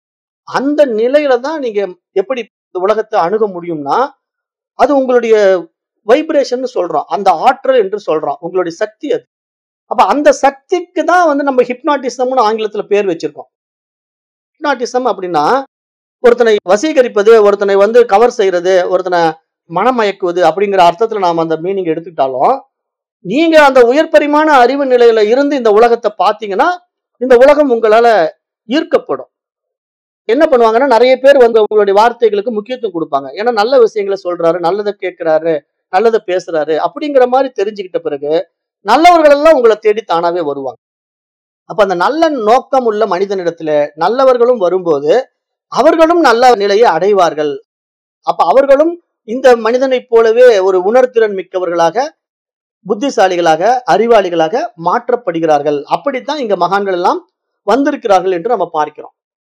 Speaker 1: அந்த நிலையில தான் நீங்க எப்படி இந்த உலகத்தை அணுக முடியும்னா அது உங்களுடைய வைப்ரேஷன் சொல்றோம் அந்த ஆற்றல் என்று சொல்றோம் உங்களுடைய சக்தி அது அப்ப அந்த சக்திக்கு தான் வந்து நம்ம ஹிப்னாட்டிசம்னு ஆங்கிலத்துல பேர் வச்சிருக்கோம் ஹிப்னாட்டிசம் அப்படின்னா ஒருத்தனை வசீகரிப்பது ஒருத்தனை வந்து கவர் செய்யறது ஒருத்தனை மனமயக்குவது அப்படிங்கிற அர்த்தத்துல நாம அந்த மீனிங் எடுத்துக்கிட்டாலும் நீங்க அந்த உயர் பரிமாண அறிவு நிலையில இருந்து இந்த உலகத்தை பார்த்தீங்கன்னா இந்த உலகம் உங்களால ஈர்க்கப்படும் என்ன பண்ணுவாங்கன்னா நிறைய பேர் வந்து உங்களுடைய வார்த்தைகளுக்கு முக்கியத்துவம் கொடுப்பாங்க ஏன்னா நல்ல விஷயங்களை சொல்றாரு நல்லதை கேட்கிறாரு நல்லதை பேசுறாரு அப்படிங்கிற மாதிரி தெரிஞ்சுக்கிட்ட பிறகு நல்லவர்கள் எல்லாம் உங்களை தேடி தானாவே வருவாங்க அப்ப அந்த நல்ல நோக்கம் உள்ள மனிதனிடத்துல நல்லவர்களும் வரும்போது அவர்களும் நல்ல நிலையை அடைவார்கள் அப்ப அவர்களும் இந்த மனிதனைப் போலவே ஒரு உணர்திறன் மிக்கவர்களாக புத்திசாலிகளாக அறிவாளிகளாக மாற்றப்படுகிறார்கள் அப்படித்தான் இங்க மகான்கள் எல்லாம் வந்திருக்கிறார்கள் என்று நம்ம பார்க்கிறோம்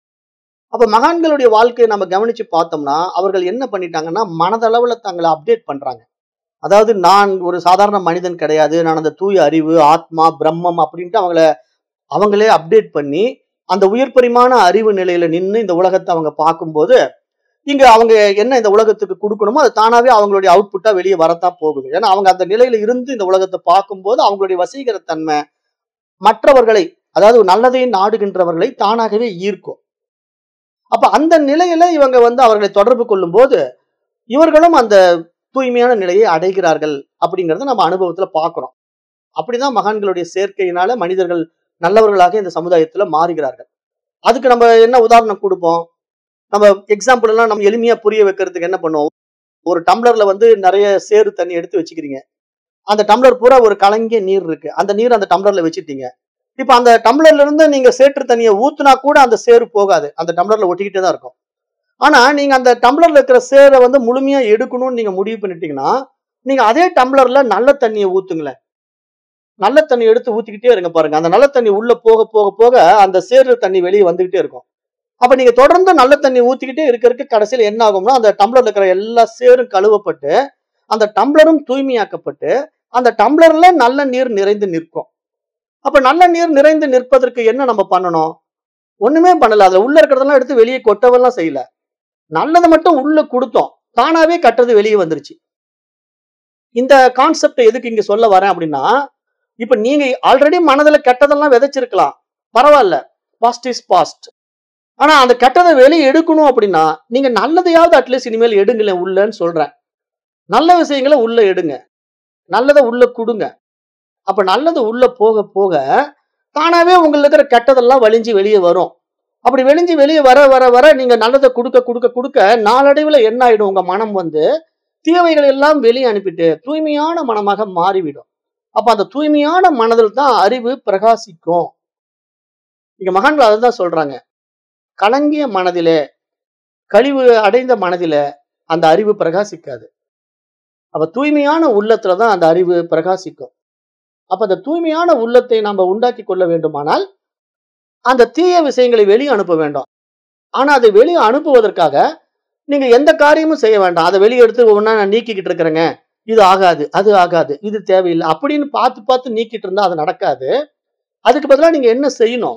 Speaker 1: அப்ப மகான்களுடைய வாழ்க்கையை நம்ம கவனிச்சு பார்த்தோம்னா அவர்கள் என்ன பண்ணிட்டாங்கன்னா மனதளவுல தங்களை அப்டேட் பண்றாங்க அதாவது நான் ஒரு சாதாரண மனிதன் கிடையாது நான் அந்த தூய அறிவு ஆத்மா பிரம்மம் அப்படின்ட்டு அவங்கள அவங்களே அப்டேட் பண்ணி அந்த உயர் பரிமாண அறிவு நிலையில நின்று இந்த உலகத்தை அவங்க பார்க்கும்போது இங்க அவங்க என்ன இந்த உலகத்துக்கு கொடுக்கணுமோ அது தானாவே அவங்களுடைய அவுட்புட்டா வெளியே வரத்தான் போகுது ஏன்னா அவங்க அந்த நிலையில இருந்து இந்த உலகத்தை பார்க்கும்போது அவங்களுடைய வசீகரத்தன்மை மற்றவர்களை அதாவது நல்லதை நாடுகின்றவர்களை தானாகவே ஈர்க்கும் அப்ப அந்த நிலையில இவங்க வந்து அவர்களை தொடர்பு கொள்ளும் போது இவர்களும் அந்த தூய்மையான நிலையை அடைகிறார்கள் அப்படிங்கறத நம்ம அனுபவத்துல பார்க்கிறோம் அப்படிதான் மகான்களுடைய சேர்க்கையினால மனிதர்கள் நல்லவர்களாக இந்த சமுதாயத்துல மாறுகிறார்கள் அதுக்கு நம்ம என்ன உதாரணம் கொடுப்போம் நம்ம எக்ஸாம்பிள் எல்லாம் நம்ம எளிமையா புரிய வைக்கிறதுக்கு என்ன பண்ணுவோம் ஒரு டம்ளர்ல வந்து நிறைய சேறு தண்ணி எடுத்து வச்சுக்கிறீங்க அந்த டம்ளர் பூரா ஒரு கலங்கிய நீர் இருக்கு அந்த நீர் அந்த டம்ளர்ல வச்சுட்டீங்க இப்ப அந்த டம்ளர்ல இருந்து நீங்க சேற்று தண்ணியை ஊத்துனா கூட அந்த சேறு போகாது அந்த டம்ளர்ல ஒட்டிக்கிட்டே தான் இருக்கும் ஆனா நீங்க அந்த டம்ளர்ல இருக்கிற சேரை வந்து முழுமையா எடுக்கணும்னு நீங்க முடிவு பண்ணிட்டீங்கன்னா நீங்க அதே டம்ளர்ல நல்ல தண்ணியை ஊத்துங்களேன் நல்ல தண்ணி எடுத்து ஊத்திக்கிட்டே இருங்க பாருங்க அந்த நல்ல தண்ணி உள்ள போக போக போக அந்த சேறு தண்ணி வெளியே வந்துகிட்டே இருக்கும் அப்ப நீங்க தொடர்ந்து நல்ல தண்ணி ஊத்திக்கிட்டே இருக்க இருக்க கடைசியில் என்ன ஆகும்னா அந்த டம்ளர்ல இருக்கிற எல்லா சேரும் கழுவப்பட்டு அந்த டம்ளரும் தூய்மையாக்கப்பட்டு அந்த டம்ளர்ல நல்ல நீர் நிறைந்து நிற்கும் அப்ப நல்ல நீர் நிறைந்து நிற்பதற்கு என்ன நம்ம பண்ணணும் ஒண்ணுமே பண்ணல அதுல உள்ள இருக்கிறதெல்லாம் எடுத்து வெளியே கொட்டவெல்லாம் செய்யல நல்லதை மட்டும் உள்ள கொடுத்தோம் தானாவே கட்டுறது வெளியே வந்துருச்சு இந்த கான்செப்ட் எதுக்கு இங்க சொல்ல வரேன் அப்படின்னா இப்ப நீங்க ஆல்ரெடி மனதுல கெட்டதெல்லாம் விதைச்சிருக்கலாம் பரவாயில்ல பாஸ்ட் இஸ் பாஸ்ட் ஆனா அந்த கெட்டதை வெளியே எடுக்கணும் அப்படின்னா நீங்க நல்லதையாவது அட்லீஸ்ட் இனிமேல் எடுங்களேன் உள்ளன்னு சொல்றேன் நல்ல விஷயங்களை உள்ள எடுங்க நல்லதை உள்ள கொடுங்க அப்ப நல்லது உள்ள போக போக தானாவே உங்களுக்கு இருக்கிற கெட்டதெல்லாம் வலிஞ்சு வெளியே வரும் அப்படி வெளிஞ்சு வெளியே வர வர வர நீங்க நல்லதை கொடுக்க கொடுக்க கொடுக்க நாளடைவுல என்ன ஆயிடும் உங்க மனம் வந்து தீவைகள் எல்லாம் வெளியே அனுப்பிட்டு தூய்மையான மனமாக மாறிவிடும் அப்ப அந்த தூய்மையான மனதில் தான் அறிவு பிரகாசிக்கும் இங்க மகான்கள் அதுதான் சொல்றாங்க கலங்கிய மனதிலே கழிவு அடைந்த மனதிலே அந்த அறிவு பிரகாசிக்காது அப்ப தூய்மையான உள்ளத்துல தான் அந்த அறிவு பிரகாசிக்கும் அப்ப அந்த தூய்மையான உள்ளத்தை நம்ம உண்டாக்கி கொள்ள வேண்டுமானால் அந்த தீய விஷயங்களை வெளியே அனுப்ப வேண்டும் ஆனா அதை வெளியே அனுப்புவதற்காக நீங்க எந்த காரியமும் செய்ய வேண்டாம் அதை வெளியே எடுத்து ஒன்னா நான் நீக்கிக்கிட்டு இருக்கிறேங்க இது ஆகாது அது ஆகாது இது தேவையில்லை அப்படின்னு பார்த்து பார்த்து நீக்கிட்டு இருந்தா அது நடக்காது அதுக்கு பதிலா நீங்க என்ன செய்யணும்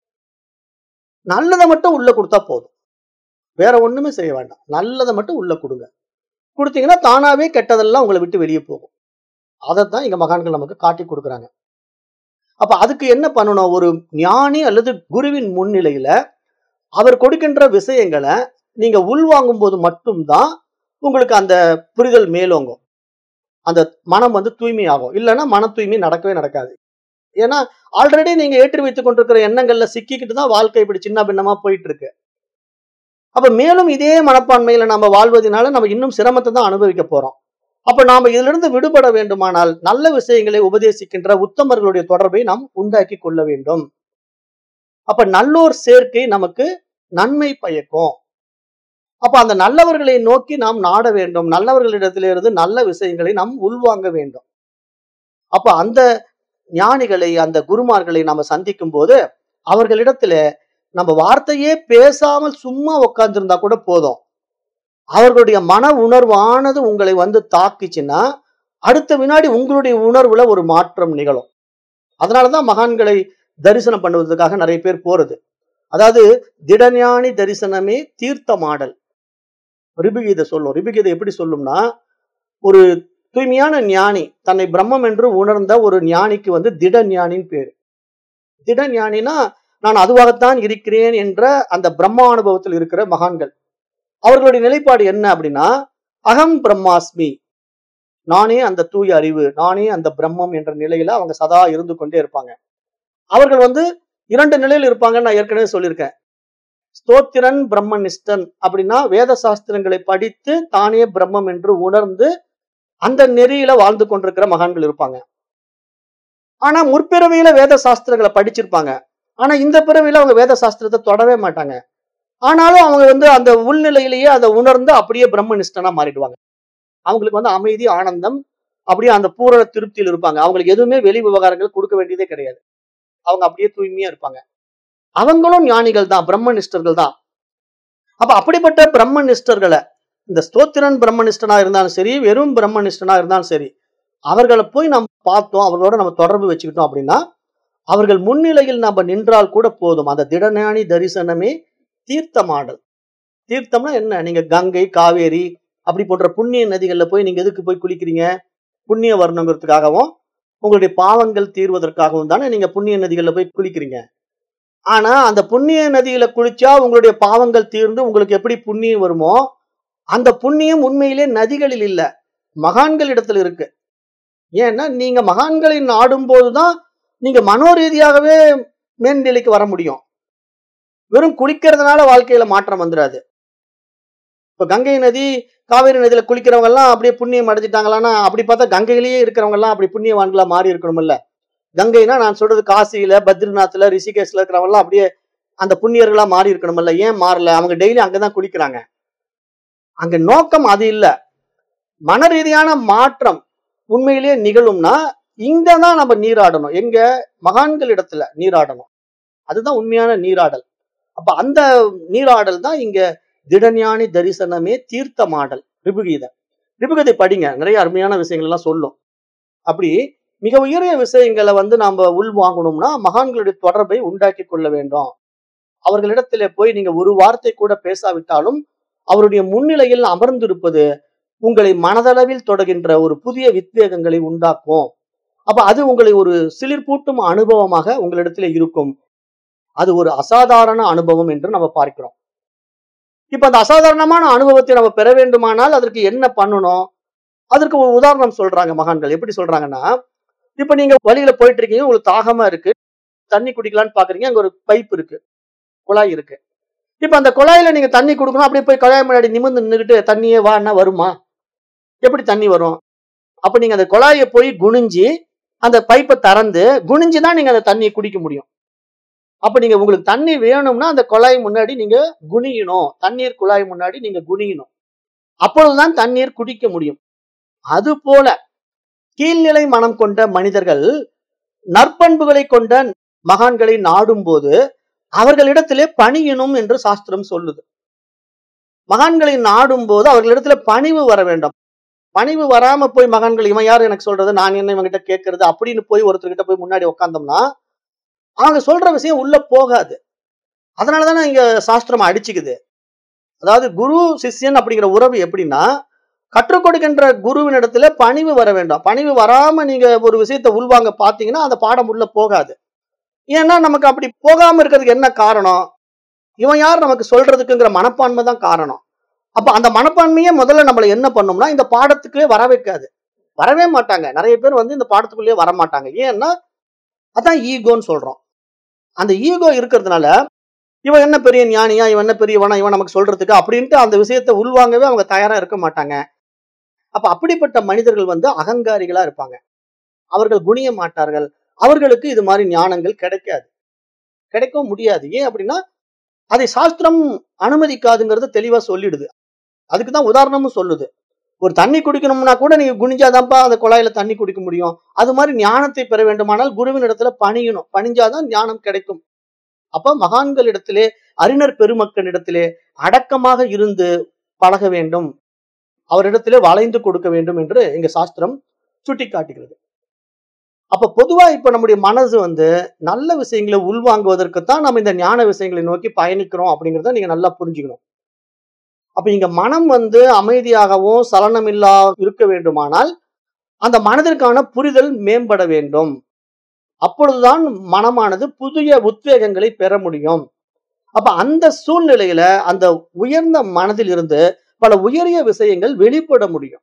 Speaker 1: நல்லதை மட்டும் உள்ள கொடுத்தா போதும் வேற ஒண்ணுமே செய்ய வேண்டாம் நல்லதை மட்டும் உள்ள கொடுங்க கொடுத்தீங்கன்னா தானாவே கெட்டதெல்லாம் உங்களை விட்டு வெளியே போகும் அதைத்தான் இங்க மகான்கள் நமக்கு காட்டி கொடுக்குறாங்க அப்ப அதுக்கு என்ன பண்ணணும் ஒரு ஞானி அல்லது குருவின் முன்னிலையில அவர் கொடுக்கின்ற விஷயங்களை நீங்க உள்வாங்கும் போது மட்டும்தான் உங்களுக்கு அந்த புரிதல் மேலோங்கும் அந்த மனம் வந்து தூய்மையாகும் இல்லைன்னா மன தூய்மை நடக்கவே நடக்காது ஏன்னா ஆல்ரெடி நீங்க ஏற்றி வைத்துக் கொண்டிருக்கிற எண்ணங்கள்ல சிக்கிக்கிட்டு தான் வாழ்க்கை இப்படி சின்ன பின்னமா போயிட்டு இருக்கு அப்ப மேலும் இதே மனப்பான்மையில நம்ம வாழ்வதனால நம்ம இன்னும் சிரமத்தை தான் அனுபவிக்க போறோம் அப்ப நாம இதுல இருந்து விடுபட வேண்டுமானால் நல்ல விஷயங்களை உபதேசிக்கின்ற உத்தமர்களுடைய தொடர்பை நாம் உண்டாக்கி கொள்ள வேண்டும் அப்ப நல்லோர் சேர்க்கை நமக்கு நன்மை பயக்கும் அப்ப அந்த நல்லவர்களை நோக்கி நாம் நாட வேண்டும் நல்லவர்களிடத்திலிருந்து நல்ல விஷயங்களை நாம் உள்வாங்க வேண்டும் அப்ப அந்த ஞானிகளை அந்த குருமார்களை நாம சந்திக்கும் போது அவர்களிடத்துல நம்ம வார்த்தையே பேசாமல் சும்மா உட்கார்ந்திருந்தா கூட போதும் அவர்களுடைய மன உணர்வானது உங்களை வந்து தாக்கிச்சுன்னா அடுத்த வினாடி உங்களுடைய உணர்வுல ஒரு மாற்றம் நிகழும் அதனாலதான் மகான்களை தரிசனம் பண்ணுவதற்காக நிறைய பேர் போறது அதாவது திடஞானி தரிசனமே தீர்த்த மாடல் ரிபுகீதை சொல்லும் ரிபுகீதை எப்படி சொல்லும்னா ஒரு தூய்மையான ஞானி தன்னை பிரம்மம் என்று உணர்ந்த ஒரு ஞானிக்கு வந்து திட ஞானின்னு பேரு திட ஞானினா நான் அதுவாகத்தான் இருக்கிறேன் என்ற அந்த பிரம்மா அனுபவத்தில் இருக்கிற மகான்கள் அவர்களுடைய நிலைப்பாடு என்ன அப்படின்னா அகம் பிரம்மாஸ்மி நானே அந்த தூய அறிவு நானே அந்த பிரம்மம் என்ற நிலையில அவங்க சதா இருந்து கொண்டே இருப்பாங்க அவர்கள் வந்து இரண்டு நிலையில் இருப்பாங்கன்னு நான் ஏற்கனவே சொல்லியிருக்கேன் ஸ்தோத்திரன் பிரம்மனிஷ்டன் அப்படின்னா வேத சாஸ்திரங்களை படித்து தானே பிரம்மம் என்று உணர்ந்து அந்த நெறியில வாழ்ந்து கொண்டிருக்கிற மகான்கள் இருப்பாங்க ஆனா முற்பிறவியில வேத சாஸ்திரங்களை படிச்சிருப்பாங்க ஆனா இந்த பிறவியில அவங்க வேத சாஸ்திரத்தை தொடவே மாட்டாங்க ஆனாலும் அவங்க வந்து அந்த உள்நிலையிலேயே அதை உணர்ந்து அப்படியே பிரம்மனிஷ்டனா மாறிடுவாங்க அவங்களுக்கு வந்து அமைதி ஆனந்தம் அப்படியே அந்த பூரண திருப்தியில் இருப்பாங்க அவங்களுக்கு எதுவுமே வெளி விவகாரங்கள் கொடுக்க வேண்டியதே கிடையாது அவங்க அப்படியே தூய்மையா இருப்பாங்க அவங்களும் ஞானிகள் தான் பிரம்மனிஷ்டர்கள் தான் அப்ப அப்படிப்பட்ட பிரம்மனிஷ்டர்களை இந்த ஸ்தோத்திரன் பிரம்மனிஷ்டனா இருந்தாலும் சரி வெறும் பிரம்மனிஷ்டனா இருந்தாலும் சரி அவர்களை போய் நம்ம பார்த்தோம் அவர்களோட நம்ம தொடர்பு வச்சுக்கிட்டோம் அப்படின்னா அவர்கள் முன்னிலையில் நம்ம நின்றால் கூட போதும் அந்த திடஞானி தரிசனமே தீர்த்தமாடல் தீர்த்தம்னா என்ன நீங்க கங்கை காவேரி அப்படி போன்ற புண்ணிய நதிகள்ல போய் நீங்க எதுக்கு போய் குளிக்கிறீங்க புண்ணிய வரணுங்கிறதுக்காகவும் உங்களுடைய பாவங்கள் தீர்வதற்காகவும் தானே நீங்க புண்ணிய நதிகள்ல போய் குளிக்கிறீங்க ஆனா அந்த புண்ணிய நதியில குளிச்சா உங்களுடைய பாவங்கள் தீர்ந்து உங்களுக்கு எப்படி புண்ணியம் வருமோ அந்த புண்ணியம் உண்மையிலே நதிகளில் இல்ல மகான்கள் இடத்துல இருக்கு ஏன்னா நீங்க மகான்களை நாடும் போதுதான் நீங்க மனோரீதியாகவே மேல்நிலைக்கு வர முடியும் வெறும் குளிக்கிறதுனால வாழ்க்கையில மாற்றம் வந்துடாது இப்ப கங்கை நதி காவேரி நதியில குளிக்கிறவங்க எல்லாம் அப்படியே புண்ணியம் அடைஞ்சிட்டாங்களான்னா அப்படி பார்த்தா கங்கையிலேயே இருக்கிறவங்க எல்லாம் அப்படி புண்ணியவான்களா மாறி இருக்கணும்ல கங்கைனா நான் சொல்றது காசியில பத்ரிநாத்ல ரிஷிகேஷ்ல இருக்கிறவங்க எல்லாம் அப்படியே அந்த புண்ணியர்களா மாறி இருக்கணும்ல ஏன் மாறல அவங்க டெய்லி அங்கதான் குளிக்கிறாங்க அங்க நோக்கம் அது இல்ல மன ரீதியான மாற்றம் உண்மையிலேயே நிகழும்னா இங்கதான் நம்ம நீராடணும் எங்க மகான்கள் இடத்துல நீராடணும் அதுதான் உண்மையான நீராடல் அப்ப அந்த நீராடல் தான் இங்க திடஞானி தரிசனமே தீர்த்த மாடல் ரிபுகீதை ரிபுகீதை படிங்க நிறைய அருமையான விஷயங்கள் எல்லாம் சொல்லும் அப்படி மிக உயரிய விஷயங்களை வந்து நாம உள் வாங்கணும்னா மகான்களுடைய தொடர்பை உண்டாக்கி கொள்ள வேண்டும் அவர்களிடத்துல போய் நீங்க ஒரு வார்த்தை கூட பேசாவிட்டாலும் அவருடைய முன்னிலையில் அமர்ந்திருப்பது உங்களை மனதளவில் தொடர்கின்ற ஒரு புதிய வித்வேகங்களை உண்டாக்கும் அப்ப அது உங்களை ஒரு சிலிர்ப்பூட்டும் அனுபவமாக உங்களிடத்துல இருக்கும் அது ஒரு அசாதாரண அனுபவம் என்று நம்ம பார்க்கிறோம் இப்ப அந்த அசாதாரணமான அனுபவத்தை நம்ம பெற வேண்டுமானால் அதற்கு என்ன பண்ணணும் அதற்கு ஒரு உதாரணம் சொல்றாங்க மகான்கள் எப்படி சொல்றாங்கன்னா இப்ப நீங்க வழியில போயிட்டு இருக்கீங்க உங்களுக்கு தாகமா இருக்கு தண்ணி குடிக்கலாம்னு பாக்குறீங்க அங்க ஒரு பைப் இருக்கு குழாய் இருக்கு இப்ப அந்த குழாயில நீங்க தண்ணி கொடுக்கணும் அப்படியே போய் குழாய் முன்னாடி நிமிர்ந்து நின்றுட்டு தண்ணியே வான்னா வருமா எப்படி தண்ணி வரும் அப்ப நீங்க அந்த குழாயை போய் குனிஞ்சு அந்த பைப்பை திறந்து குனிஞ்சு தான் நீங்க அந்த தண்ணியை குடிக்க முடியும் அப்ப நீங்க உங்களுக்கு தண்ணி வேணும்னா அந்த குழாய் முன்னாடி நீங்க குனியணும் தண்ணீர் குழாய் முன்னாடி நீங்க குனியணும் அப்பொழுதுதான் தண்ணீர் குடிக்க முடியும் அது போல கீழ்நிலை மனம் கொண்ட மனிதர்கள் நற்பண்புகளை கொண்ட மகான்களை நாடும் போது அவர்களிடத்திலே பணியணும் என்று சாஸ்திரம் சொல்லுது மகான்களை நாடும் போது அவர்களிடத்துல பணிவு வர வேண்டும் பணிவு வராம போய் மகான்கள் இவன் யார் எனக்கு சொல்றது நான் என்ன இவங்கிட்ட கேட்கறது அப்படின்னு போய் ஒருத்தர்கிட்ட போய் முன்னாடி உட்காந்தோம்னா அவங்க சொல்ற விஷயம் உள்ள போகாது அதனாலதானே இங்க சாஸ்திரம் அடிச்சுக்குது அதாவது குரு சிஷ்யன் அப்படிங்கிற உறவு எப்படின்னா கற்றுக் கொடுக்கின்ற குருவின் இடத்துல பணிவு வர வேண்டாம் பணிவு வராம நீங்க ஒரு விஷயத்தை உள்வாங்க பாத்தீங்கன்னா அந்த பாடம் உள்ள போகாது ஏன்னா நமக்கு அப்படி போகாம இருக்கிறதுக்கு என்ன காரணம் இவன் யார் நமக்கு சொல்றதுக்குங்கிற மனப்பான்மை தான் காரணம் அப்ப அந்த மனப்பான்மையே முதல்ல நம்மள என்ன பண்ணும்னா இந்த பாடத்துக்கே வர வைக்காது வரவே மாட்டாங்க நிறைய பேர் வந்து இந்த பாடத்துக்குள்ளேயே வர மாட்டாங்க ஏன்னா அதான் ஈகோன்னு சொல்றோம் அந்த ஈகோ இருக்கிறதுனால இவன் என்ன பெரிய ஞானியா இவன் என்ன பெரியவனா இவன் நமக்கு சொல்றதுக்கு அப்படின்ட்டு அந்த விஷயத்தை உள்வாங்கவே அவங்க தயாரா இருக்க மாட்டாங்க அப்ப அப்படிப்பட்ட மனிதர்கள் வந்து அகங்காரிகளா இருப்பாங்க அவர்கள் குனிய மாட்டார்கள் அவர்களுக்கு இது மாதிரி ஞானங்கள் கிடைக்காது கிடைக்கவும் முடியாது ஏன் அப்படின்னா அதை சாஸ்திரம் அனுமதிக்காதுங்கிறது தெளிவா சொல்லிடுது அதுக்கு தான் உதாரணமும் சொல்லுது ஒரு தண்ணி குடிக்கணும்னா கூட நீங்க குனிஞ்சாதான்ப்பா அந்த குழாயில தண்ணி குடிக்க முடியும் அது மாதிரி ஞானத்தை பெற வேண்டுமானால் குருவின் இடத்துல பணியணும் பணிஞ்சாதான் ஞானம் கிடைக்கும் அப்ப மகான்களிடத்திலே அறிஞர் பெருமக்களிடத்திலே அடக்கமாக இருந்து பழக வேண்டும் அவரிடத்திலே வளைந்து கொடுக்க வேண்டும் என்று இங்க சாஸ்திரம் சுட்டி காட்டுகிறது அப்ப பொதுவா இப்ப நம்முடைய மனசு வந்து நல்ல விஷயங்களை உள்வாங்குவதற்கு தான் நம்ம இந்த ஞான விஷயங்களை நோக்கி பயணிக்கிறோம் அப்படிங்கிறத நீங்க நல்லா புரிஞ்சுக்கணும் அப்ப இங்க மனம் வந்து அமைதியாகவும் சலனமில்லா இருக்க வேண்டுமானால் அந்த மனதிற்கான புரிதல் மேம்பட வேண்டும் அப்பொழுதுதான் மனமானது புதிய உத்வேகங்களை பெற முடியும் அப்ப அந்த சூழ்நிலையில அந்த உயர்ந்த மனதில் இருந்து பல உயரிய விஷயங்கள் வெளிப்பட முடியும்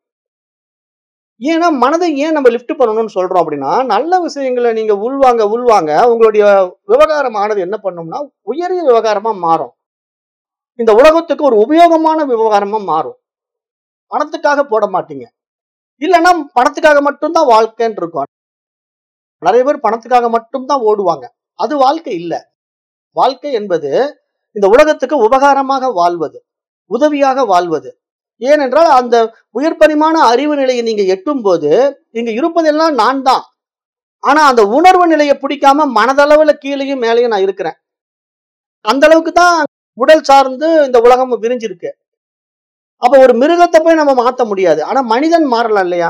Speaker 1: ஏன்னா மனதை ஏன் நம்ம லிஃப்ட் பண்ணணும்னு சொல்றோம் அப்படின்னா நல்ல விஷயங்களை நீங்க உள்வாங்க உள்வாங்க உங்களுடைய விவகாரமானது என்ன பண்ணும்னா உயரிய விவகாரமா மாறும் இந்த உலகத்துக்கு ஒரு உபயோகமான விவகாரமா மாறும் பணத்துக்காக போட மாட்டீங்க இல்லைன்னா பணத்துக்காக மட்டும்தான் வாழ்க்கைன்னு இருக்கும் நிறைய பேர் பணத்துக்காக மட்டும்தான் ஓடுவாங்க அது வாழ்க்கை இல்ல வாழ்க்கை என்பது இந்த உலகத்துக்கு உபகாரமாக வாழ்வது உதவியாக வாழ்வது ஏனென்றால் அந்த உயர் பரிமாண அறிவு நிலையை நீங்க எட்டும் போது இங்க இருப்பதெல்லாம் நான் தான் ஆனா அந்த உணர்வு நிலையை பிடிக்காம மனதளவுல கீழேயும் மேலேயும் நான் இருக்கிறேன் அந்த அளவுக்கு தான் உடல் சார்ந்து இந்த உலகம் விரிஞ்சிருக்கு அப்ப ஒரு மிருகத்தை போய் நம்ம மாத்த முடியாது ஆனா மனிதன் மாறலாம் இல்லையா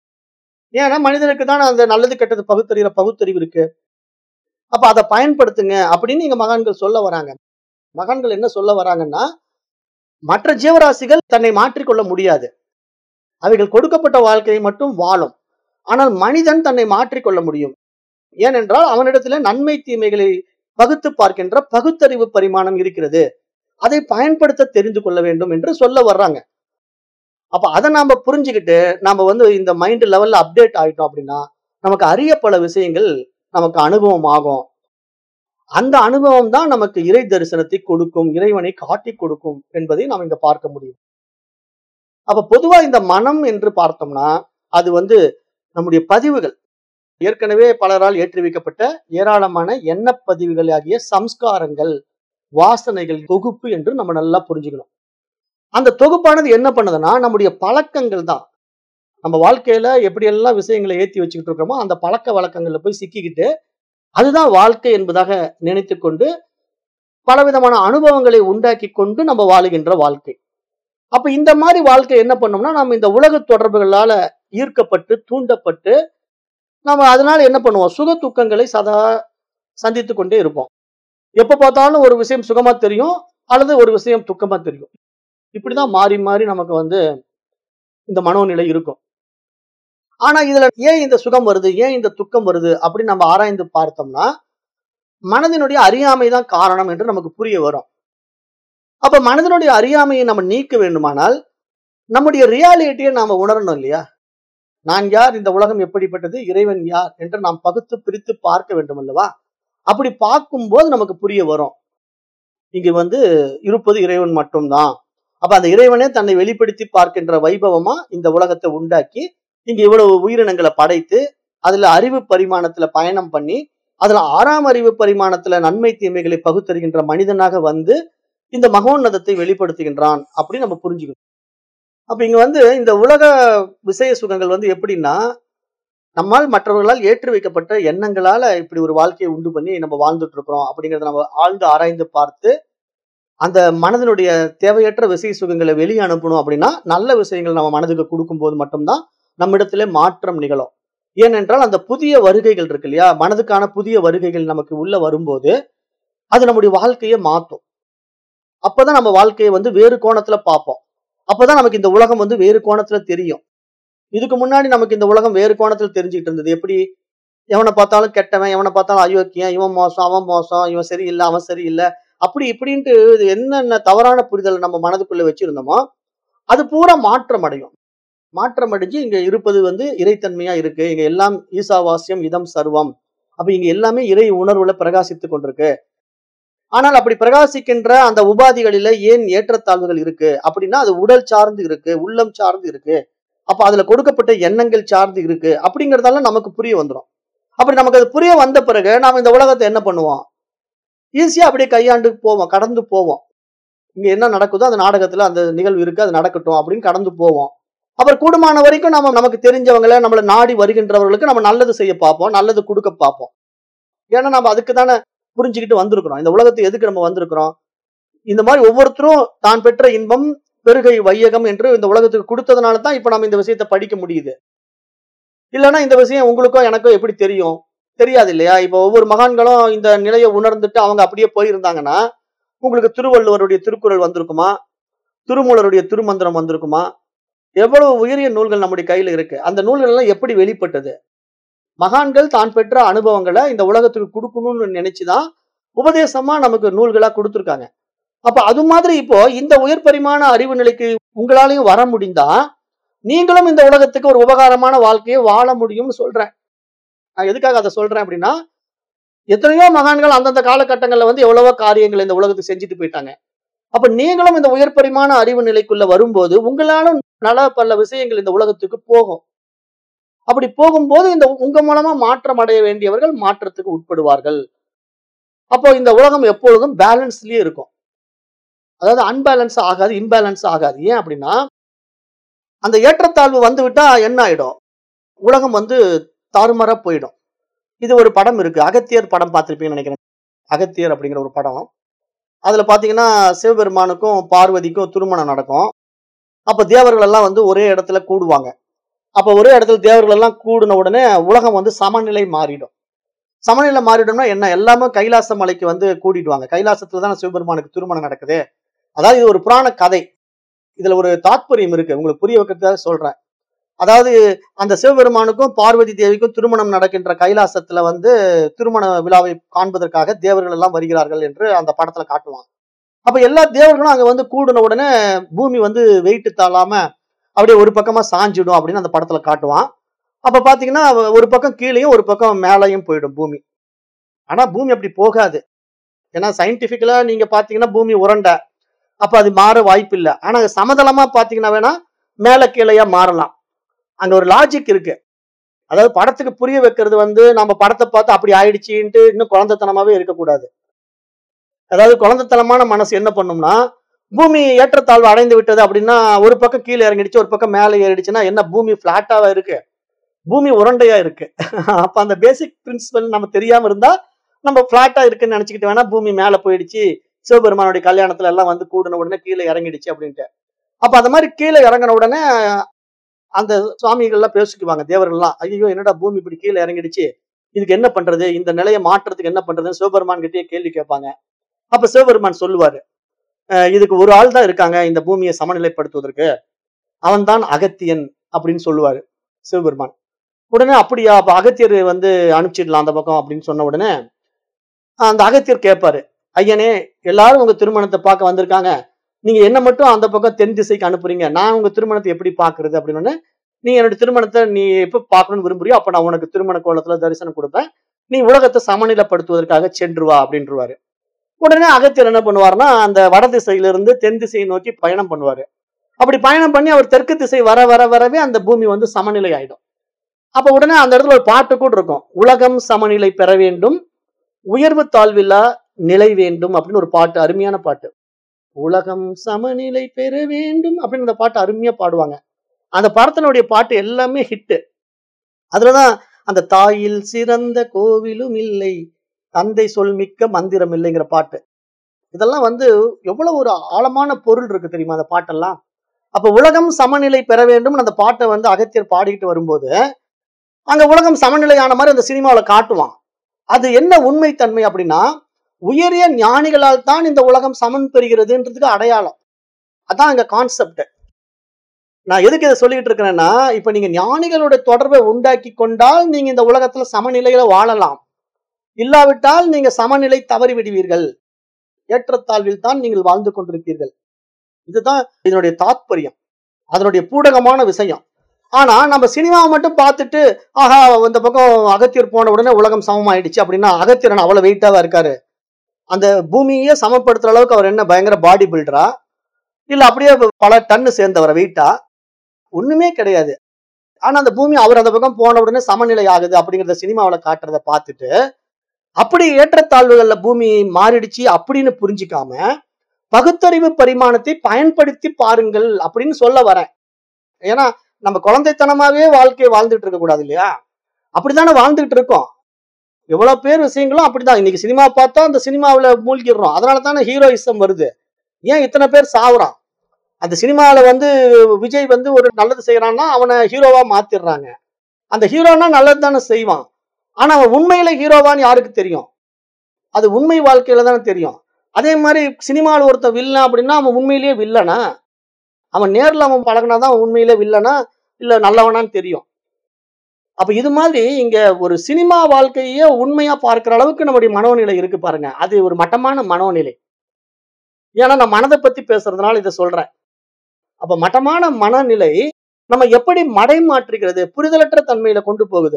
Speaker 1: ஏன்னா மனிதனுக்கு தான் அந்த நல்லது கெட்டது பகுத்தறிகிற பகுத்தறிவு இருக்கு அப்ப அதை பயன்படுத்துங்க அப்படின்னு இங்க மகான்கள் சொல்ல வராங்க மகான்கள் என்ன சொல்ல வராங்கன்னா மற்ற ஜீவராசிகள் தன்னை மாற்றிக்கொள்ள முடியாது அவைகள் கொடுக்கப்பட்ட வாழ்க்கையை மட்டும் வாழும் ஆனால் மனிதன் தன்னை மாற்றிக்கொள்ள முடியும் ஏனென்றால் அவனிடத்துல நன்மை தீமைகளை பகுத்து பார்க்கின்ற பகுத்தறிவு பரிமாணம் இருக்கிறது அதை பயன்படுத்த தெரிந்து கொள்ள வேண்டும் என்று சொல்ல வர்றாங்க அப்ப அதை நாம புரிஞ்சுக்கிட்டு நாம வந்து இந்த மைண்ட் லெவல்ல அப்டேட் ஆயிட்டோம் அப்படின்னா நமக்கு அரிய பல விஷயங்கள் நமக்கு அனுபவம் ஆகும் அந்த அனுபவம் தான் நமக்கு இறை தரிசனத்தை கொடுக்கும் இறைவனை காட்டி கொடுக்கும் என்பதை நாம் இங்க பார்க்க முடியும் அப்ப பொதுவா இந்த மனம் என்று பார்த்தோம்னா அது வந்து நம்முடைய பதிவுகள் ஏற்கனவே பலரால் ஏற்றி வைக்கப்பட்ட ஏராளமான எண்ணப் பதிவுகள் ஆகிய சம்ஸ்காரங்கள் வாசனைகள் தொகுப்பு என்று நம்ம நல்லா புரிஞ்சுக்கணும் அந்த தொகுப்பானது என்ன பண்ணுதுன்னா நம்முடைய பழக்கங்கள் தான் நம்ம வாழ்க்கையில எப்படியெல்லாம் விஷயங்களை ஏற்றி வச்சுக்கிட்டு இருக்கோமோ அந்த பழக்க வழக்கங்கள்ல போய் சிக்கிக்கிட்டு அதுதான் வாழ்க்கை என்பதாக நினைத்து கொண்டு பலவிதமான அனுபவங்களை உண்டாக்கி கொண்டு நம்ம வாழுகின்ற வாழ்க்கை அப்ப இந்த மாதிரி வாழ்க்கை என்ன பண்ணோம்னா நம்ம இந்த உலக தொடர்புகளால ஈர்க்கப்பட்டு தூண்டப்பட்டு நம்ம அதனால என்ன பண்ணுவோம் சுக துக்கங்களை சதா சந்தித்து கொண்டே இருப்போம் எப்ப பார்த்தாலும் ஒரு விஷயம் சுகமா தெரியும் அல்லது ஒரு விஷயம் துக்கமா தெரியும் இப்படிதான் மாறி மாறி நமக்கு வந்து இந்த மனோநிலை இருக்கும் ஆனா இதுல ஏன் இந்த சுகம் வருது ஏன் இந்த துக்கம் வருது அப்படின்னு நம்ம ஆராய்ந்து பார்த்தோம்னா மனதினுடைய அறியாமை தான் காரணம் என்று நமக்கு புரிய வரும் அப்ப மனதினுடைய அறியாமையை நம்ம நீக்க வேண்டுமானால் நம்முடைய ரியாலிட்டியை நாம உணரணும் இல்லையா நான் யார் இந்த உலகம் எப்படிப்பட்டது இறைவன் யார் என்று நாம் பகுத்து பிரித்து பார்க்க வேண்டும் அல்லவா அப்படி பார்க்கும்போது நமக்கு புரிய வரும் இங்கு வந்து இருப்பது இறைவன் மட்டும்தான் அப்ப அந்த இறைவனே தன்னை வெளிப்படுத்தி பார்க்கின்ற வைபவமா இந்த உலகத்தை உண்டாக்கி இங்க இவ்வளவு உயிரினங்களை படைத்து அதுல அறிவு பரிமாணத்துல பயணம் பண்ணி அதுல ஆறாம் அறிவு பரிமாணத்துல நன்மை தீமைகளை பகுத்தறிகின்ற மனிதனாக வந்து இந்த மகோன்னதத்தை வெளிப்படுத்துகின்றான் அப்படின்னு நம்ம புரிஞ்சுக்கணும் அப்ப இங்க வந்து இந்த உலக விஷய சுகங்கள் வந்து எப்படின்னா நம்மால் மற்றவர்களால் ஏற்றி வைக்கப்பட்ட எண்ணங்களால இப்படி ஒரு வாழ்க்கையை உண்டு பண்ணி நம்ம வாழ்ந்துட்டு இருக்கிறோம் அப்படிங்கறத நம்ம ஆழ்ந்து ஆராய்ந்து பார்த்து அந்த மனதினுடைய தேவையற்ற விஷய சுகங்களை வெளியே அனுப்பணும் அப்படின்னா நல்ல விஷயங்கள் நம்ம மனதுக்கு கொடுக்கும் போது மட்டும்தான் நம்மிடத்திலே மாற்றம் நிகழும் ஏனென்றால் அந்த புதிய வருகைகள் இருக்கு இல்லையா மனதுக்கான புதிய வருகைகள் நமக்கு உள்ள வரும்போது அது நம்முடைய வாழ்க்கையை மாத்தும் அப்பதான் நம்ம வாழ்க்கையை வந்து வேறு கோணத்துல பார்ப்போம் அப்பதான் நமக்கு இந்த உலகம் வந்து வேறு கோணத்துல தெரியும் இதுக்கு முன்னாடி நமக்கு இந்த உலகம் வேறு கோணத்துல தெரிஞ்சுக்கிட்டு இருந்தது எப்படி எவனை பார்த்தாலும் கெட்டவன் எவனை பார்த்தாலும் அயோக்கியன் இவன் மோசம் அவன் மோசம் இவன் சரியில்லை அவன் சரியில்லை அப்படி இப்படின்ட்டு இது என்னென்ன தவறான புரிதல் நம்ம மனதுக்குள்ள வச்சிருந்தோமோ அது பூரா மாற்றம் அடையும் மாற்றம் அடைஞ்சு இங்க இருப்பது வந்து இறைத்தன்மையா இருக்கு இங்க எல்லாம் ஈசாவாஸ்யம் இதம் சர்வம் அப்ப இங்க எல்லாமே இறை உணர்வுல பிரகாசித்துக் கொண்டிருக்கு ஆனால் அப்படி பிரகாசிக்கின்ற அந்த உபாதிகளில ஏன் ஏற்றத்தாழ்வுகள் இருக்கு அப்படின்னா அது உடல் சார்ந்து இருக்கு உள்ளம் சார்ந்து இருக்கு அப்ப அதுல கொடுக்கப்பட்ட எண்ணங்கள் சார்ந்து இருக்கு அப்படிங்கறதால நமக்கு புரிய வந்துடும் அப்படி நமக்கு அது புரிய வந்த பிறகு நாம இந்த உலகத்தை என்ன பண்ணுவோம் ஈஸியா அப்படியே கையாண்டு போவோம் கடந்து போவோம் இங்க என்ன நடக்குதோ அந்த நாடகத்துல அந்த நிகழ்வு இருக்கு அது நடக்கட்டும் அப்படின்னு கடந்து போவோம் அப்புறம் கூடுமான வரைக்கும் நம்ம நமக்கு தெரிஞ்சவங்களை நம்மளை நாடி வருகின்றவர்களுக்கு நம்ம நல்லது செய்ய பார்ப்போம் நல்லது கொடுக்க பார்ப்போம் ஏன்னா நம்ம அதுக்கு தானே புரிஞ்சுக்கிட்டு வந்திருக்கிறோம் இந்த உலகத்தை எதுக்கு நம்ம வந்திருக்கிறோம் இந்த மாதிரி ஒவ்வொருத்தரும் தான் பெற்ற இன்பம் பெருகை வையகம் என்று இந்த உலகத்துக்கு கொடுத்ததுனால தான் இப்ப நம்ம இந்த விஷயத்தை படிக்க முடியுது இல்லைன்னா இந்த விஷயம் உங்களுக்கோ எனக்கோ எப்படி தெரியும் தெரியாது இல்லையா இப்போ ஒவ்வொரு மகான்களும் இந்த நிலையை உணர்ந்துட்டு அவங்க அப்படியே போயிருந்தாங்கன்னா உங்களுக்கு திருவள்ளுவருடைய திருக்குறள் வந்திருக்குமா திருமூலருடைய திருமந்திரம் வந்திருக்குமா எவ்வளவு உயரிய நூல்கள் நம்முடைய கையில இருக்கு அந்த நூல்கள் எல்லாம் எப்படி வெளிப்பட்டது மகான்கள் தான் பெற்ற அனுபவங்களை இந்த உலகத்துக்கு கொடுக்கணும்னு நினைச்சுதான் உபதேசமா நமக்கு நூல்களா கொடுத்துருக்காங்க அப்ப அது மாதிரி இப்போ இந்த உயர் பரிமாண அறிவு நிலைக்கு உங்களாலையும் வர முடிந்தா நீங்களும் இந்த உலகத்துக்கு ஒரு உபகாரமான வாழ்க்கையை வாழ முடியும்னு சொல்றேன் நான் எதுக்காக அதை சொல்றேன் அப்படின்னா எத்தனையோ மகான்கள் அந்தந்த காலகட்டங்கள்ல வந்து எவ்வளவோ காரியங்கள் இந்த உலகத்துக்கு செஞ்சுட்டு போயிட்டாங்க அப்ப நீங்களும் இந்த உயர் பரிமாண அறிவு நிலைக்குள்ள வரும்போது உங்களாலும் நல பல விஷயங்கள் இந்த உலகத்துக்கு போகும் அப்படி போகும்போது இந்த உங்க மூலமா மாற்றம் அடைய வேண்டியவர்கள் மாற்றத்துக்கு உட்படுவார்கள் அப்போ இந்த உலகம் எப்பொழுதும் பேலன்ஸ்லயே இருக்கும் அதாவது அன்பேலன்ஸ் ஆகாது இம்பேலன்ஸ் ஆகாது ஏன் அப்படின்னா அந்த ஏற்றத்தாழ்வு வந்து விட்டா என்ன ஆயிடும் உலகம் வந்து தாறுமாறா போயிடும் இது ஒரு படம் இருக்கு அகத்தியர் படம் பார்த்திருப்பீங்கன்னு நினைக்கிறேன் அகத்தியர் அப்படிங்கிற ஒரு படம் அதுல பாத்தீங்கன்னா சிவபெருமானுக்கும் பார்வதிக்கும் திருமணம் நடக்கும் அப்ப தேவர்கள் எல்லாம் வந்து ஒரே இடத்துல கூடுவாங்க அப்ப ஒரே இடத்துல தேவர்கள் எல்லாம் கூடின உடனே உலகம் வந்து சமநிலை மாறிடும் சமநிலை மாறிடும்னா என்ன எல்லாமே கைலாச மலைக்கு வந்து கூட்டிடுவாங்க கைலாசத்துல தான் சிவபெருமானுக்கு திருமணம் நடக்குது அதாவது இது ஒரு புராண கதை இதுல ஒரு தாத்பரியம் இருக்கு உங்களுக்கு புரிய வைக்கிறதுக்காக சொல்றேன் அதாவது அந்த சிவபெருமானுக்கும் பார்வதி தேவிக்கும் திருமணம் நடக்கின்ற கைலாசத்துல வந்து திருமண விழாவை காண்பதற்காக தேவர்கள் எல்லாம் வருகிறார்கள் என்று அந்த படத்துல காட்டுவாங்க அப்ப எல்லா தேவர்களும் அங்க வந்து கூடின உடனே பூமி வந்து வெயிட் தாழாம அப்படியே ஒரு பக்கமா சாஞ்சிடும் அப்படின்னு அந்த படத்துல காட்டுவான் அப்ப பாத்தீங்கன்னா ஒரு பக்கம் கீழேயும் ஒரு பக்கம் மேலையும் போயிடும் பூமி ஆனா பூமி அப்படி போகாது ஏன்னா சயின்டிபிக்கலா நீங்க பாத்தீங்கன்னா பூமி உருண்டை அப்ப அது மாற வாய்ப்பு இல்லை ஆனா சமதளமா பாத்தீங்கன்னா வேணா மேல கீழையா மாறலாம் அங்க ஒரு லாஜிக் இருக்கு அதாவது படத்துக்கு புரிய வைக்கிறது வந்து நம்ம படத்தை பார்த்து அப்படி ஆயிடுச்சுன்ட்டு இன்னும் குழந்தைத்தனமாவே இருக்கக்கூடாது அதாவது குழந்தைத்தனமான மனசு என்ன பண்ணும்னா பூமி ஏற்றத்தாழ்வு அடைந்து விட்டது அப்படின்னா ஒரு பக்கம் கீழே இறங்கிடுச்சு ஒரு பக்கம் மேலே ஏறிடுச்சுன்னா என்ன பூமி பிளாட்டாவா இருக்கு பூமி உருண்டையா இருக்கு அப்ப அந்த பேசிக் பிரின்சிபல் நம்ம தெரியாம இருந்தா நம்ம பிளாட்டா இருக்குன்னு நினைச்சுக்கிட்டு வேணா பூமி மேல போயிடுச்சு சிவபெருமானுடைய கல்யாணத்துல எல்லாம் வந்து கூடின உடனே கீழே இறங்கிடுச்சு அப்படின்ட்டு அப்ப அந்த மாதிரி கீழே இறங்கின உடனே அந்த சுவாமிகள் எல்லாம் பேசிக்குவாங்க தேவர்கள்லாம் ஐயோ என்னடா பூமி இப்படி கீழே இறங்கிடுச்சு இதுக்கு என்ன பண்றது இந்த நிலையை மாற்றத்துக்கு என்ன பண்றதுன்னு சிவபெருமான் கிட்டயே கேள்வி கேட்பாங்க அப்ப சிவபெருமான் சொல்லுவாரு "அஹ் இதுக்கு ஒரு ஆள் தான் இருக்காங்க இந்த பூமியை சமநிலைப்படுத்துவதற்கு அவன் தான் அகத்தியன் அப்படின்னு சொல்லுவாரு சிவபெருமான் உடனே அப்படியா அப்ப அகத்தியர் வந்து அனுப்பிச்சிடலாம் அந்த பக்கம் அப்படின்னு சொன்ன உடனே அந்த அகத்தியர் கேட்பாரு ஐயனே எல்லாரும் உங்க திருமணத்தை பார்க்க வந்திருக்காங்க நீங்க என்ன மட்டும் அந்த பக்கம் தென் திசைக்கு அனுப்புறீங்க நான் உங்க திருமணத்தை எப்படி பாக்குறது அப்படின்னு நீ என்னோட திருமணத்தை நீ எப்ப பார்க்கணும்னு விரும்புறியோ அப்ப நான் உனக்கு திருமண கோலத்துல தரிசனம் கொடுப்பேன் நீ உலகத்தை சமநிலைப்படுத்துவதற்காக சென்றுவா அப்படின்றவாரு உடனே அகத்தியர் என்ன பண்ணுவாருன்னா அந்த வட திசையில இருந்து தென் திசையை நோக்கி பயணம் பண்ணுவாரு அப்படி பயணம் பண்ணி அவர் தெற்கு திசை வர வர வரவே அந்த பூமி வந்து சமநிலை ஆயிடும் அப்ப உடனே அந்த இடத்துல ஒரு பாட்டு கூட இருக்கும் உலகம் சமநிலை பெற வேண்டும் உயர்வு தாழ்வில்லா நிலை வேண்டும் அப்படின்னு ஒரு பாட்டு அருமையான பாட்டு உலகம் சமநிலை பெற வேண்டும் அப்படின்னு அந்த பாட்டு அருமையா பாடுவாங்க அந்த படத்தினுடைய பாட்டு எல்லாமே ஹிட் அதுலதான் அந்த தாயில் சிறந்த கோவிலும் இல்லை தந்தை சொல் மிக்க மந்திரம் இல்லைங்கிற பாட்டு இதெல்லாம் வந்து எவ்வளவு ஒரு ஆழமான பொருள் இருக்கு தெரியுமா அந்த பாட்டெல்லாம் அப்ப உலகம் சமநிலை பெற வேண்டும் அந்த பாட்டை வந்து அகத்தியர் பாடிக்கிட்டு வரும்போது அங்க உலகம் சமநிலையான மாதிரி அந்த சினிமாவுல காட்டுவான் அது என்ன உண்மைத்தன்மை அப்படின்னா உயரிய ஞானிகளால் தான் இந்த உலகம் சமன் பெறுகிறதுன்றதுக்கு அடையாளம் அதான் அங்க கான்செப்ட் நான் எதுக்கு இதை சொல்லிட்டு இருக்கிறேன்னா இப்ப நீங்க ஞானிகளோட தொடர்பை உண்டாக்கி கொண்டால் நீங்க இந்த உலகத்துல சமநிலையில வாழலாம் இல்லாவிட்டால் நீங்க சமநிலை தவறி விடுவீர்கள் ஏற்றத்தாழ்வில் தான் நீங்கள் வாழ்ந்து கொண்டிருப்பீர்கள் இதுதான் இதனுடைய தாத்பரியம் அதனுடைய பூடகமான விஷயம் ஆனா நம்ம சினிமாவை மட்டும் பார்த்துட்டு ஆஹா இந்த பக்கம் அகத்தியர் போன உடனே உலகம் சமமாயிடுச்சு அப்படின்னா அகத்தியரன் அவ்வளவு வெயிட்டாவா இருக்காரு அந்த பூமியே சமப்படுத்துற அளவுக்கு அவர் என்ன பயங்கர பாடி பில்டரா இல்ல அப்படியே பல டன்னு சேர்ந்தவர் வெயிட்டா ஒண்ணுமே கிடையாது ஆனா அந்த பூமி அவர் அந்த பக்கம் போன உடனே சமநிலை ஆகுது அப்படிங்கறத சினிமாவில காட்டுறத பார்த்துட்டு அப்படி ஏற்றத்தாழ்வுகள்ல பூமி மாறிடுச்சு அப்படின்னு புரிஞ்சுக்காம பகுத்தறிவு பரிமாணத்தை பயன்படுத்தி பாருங்கள் அப்படின்னு சொல்ல வரேன் ஏன்னா நம்ம குழந்தைத்தனமாவே வாழ்க்கையை வாழ்ந்துட்டு இருக்க கூடாது இல்லையா அப்படித்தானே வாழ்ந்துட்டு இருக்கோம் எவ்வளவு பேர் விஷயங்களும் அப்படிதான் இன்னைக்கு சினிமா பார்த்தா அந்த சினிமாவுல மூழ்கிடுறோம் அதனால தானே ஹீரோயிசம் வருது ஏன் இத்தனை பேர் சாவுறான் அந்த சினிமாவில வந்து விஜய் வந்து ஒரு நல்லது செய்யறான்னா அவனை ஹீரோவா மாத்திடுறாங்க அந்த ஹீரோனா நல்லது தானே செய்வான் ஆனா அவன் உண்மையில ஹீரோவான்னு யாருக்கு தெரியும் அது உண்மை வாழ்க்கையில தானே தெரியும் அதே மாதிரி சினிமாவில் ஒருத்தன் வில்லன் அப்படின்னா அவன் உண்மையிலேயே வில்லனா அவன் நேர்ல அவன் பழகினாதான் அவன் உண்மையிலே வில்லனா இல்ல நல்லவனான்னு தெரியும் அப்ப இது மாதிரி இங்க ஒரு சினிமா வாழ்க்கையே உண்மையா பார்க்கிற அளவுக்கு நம்முடைய மனோநிலை இருக்கு பாருங்க அது ஒரு மட்டமான மனோநிலை ஏன்னா நான் மனதை பத்தி பேசுறதுனால இதை சொல்றேன் அப்ப மட்டமான மனநிலை நம்ம எப்படி மடை மாற்றுகிறது புரிதலற்ற தன்மையில கொண்டு போகுது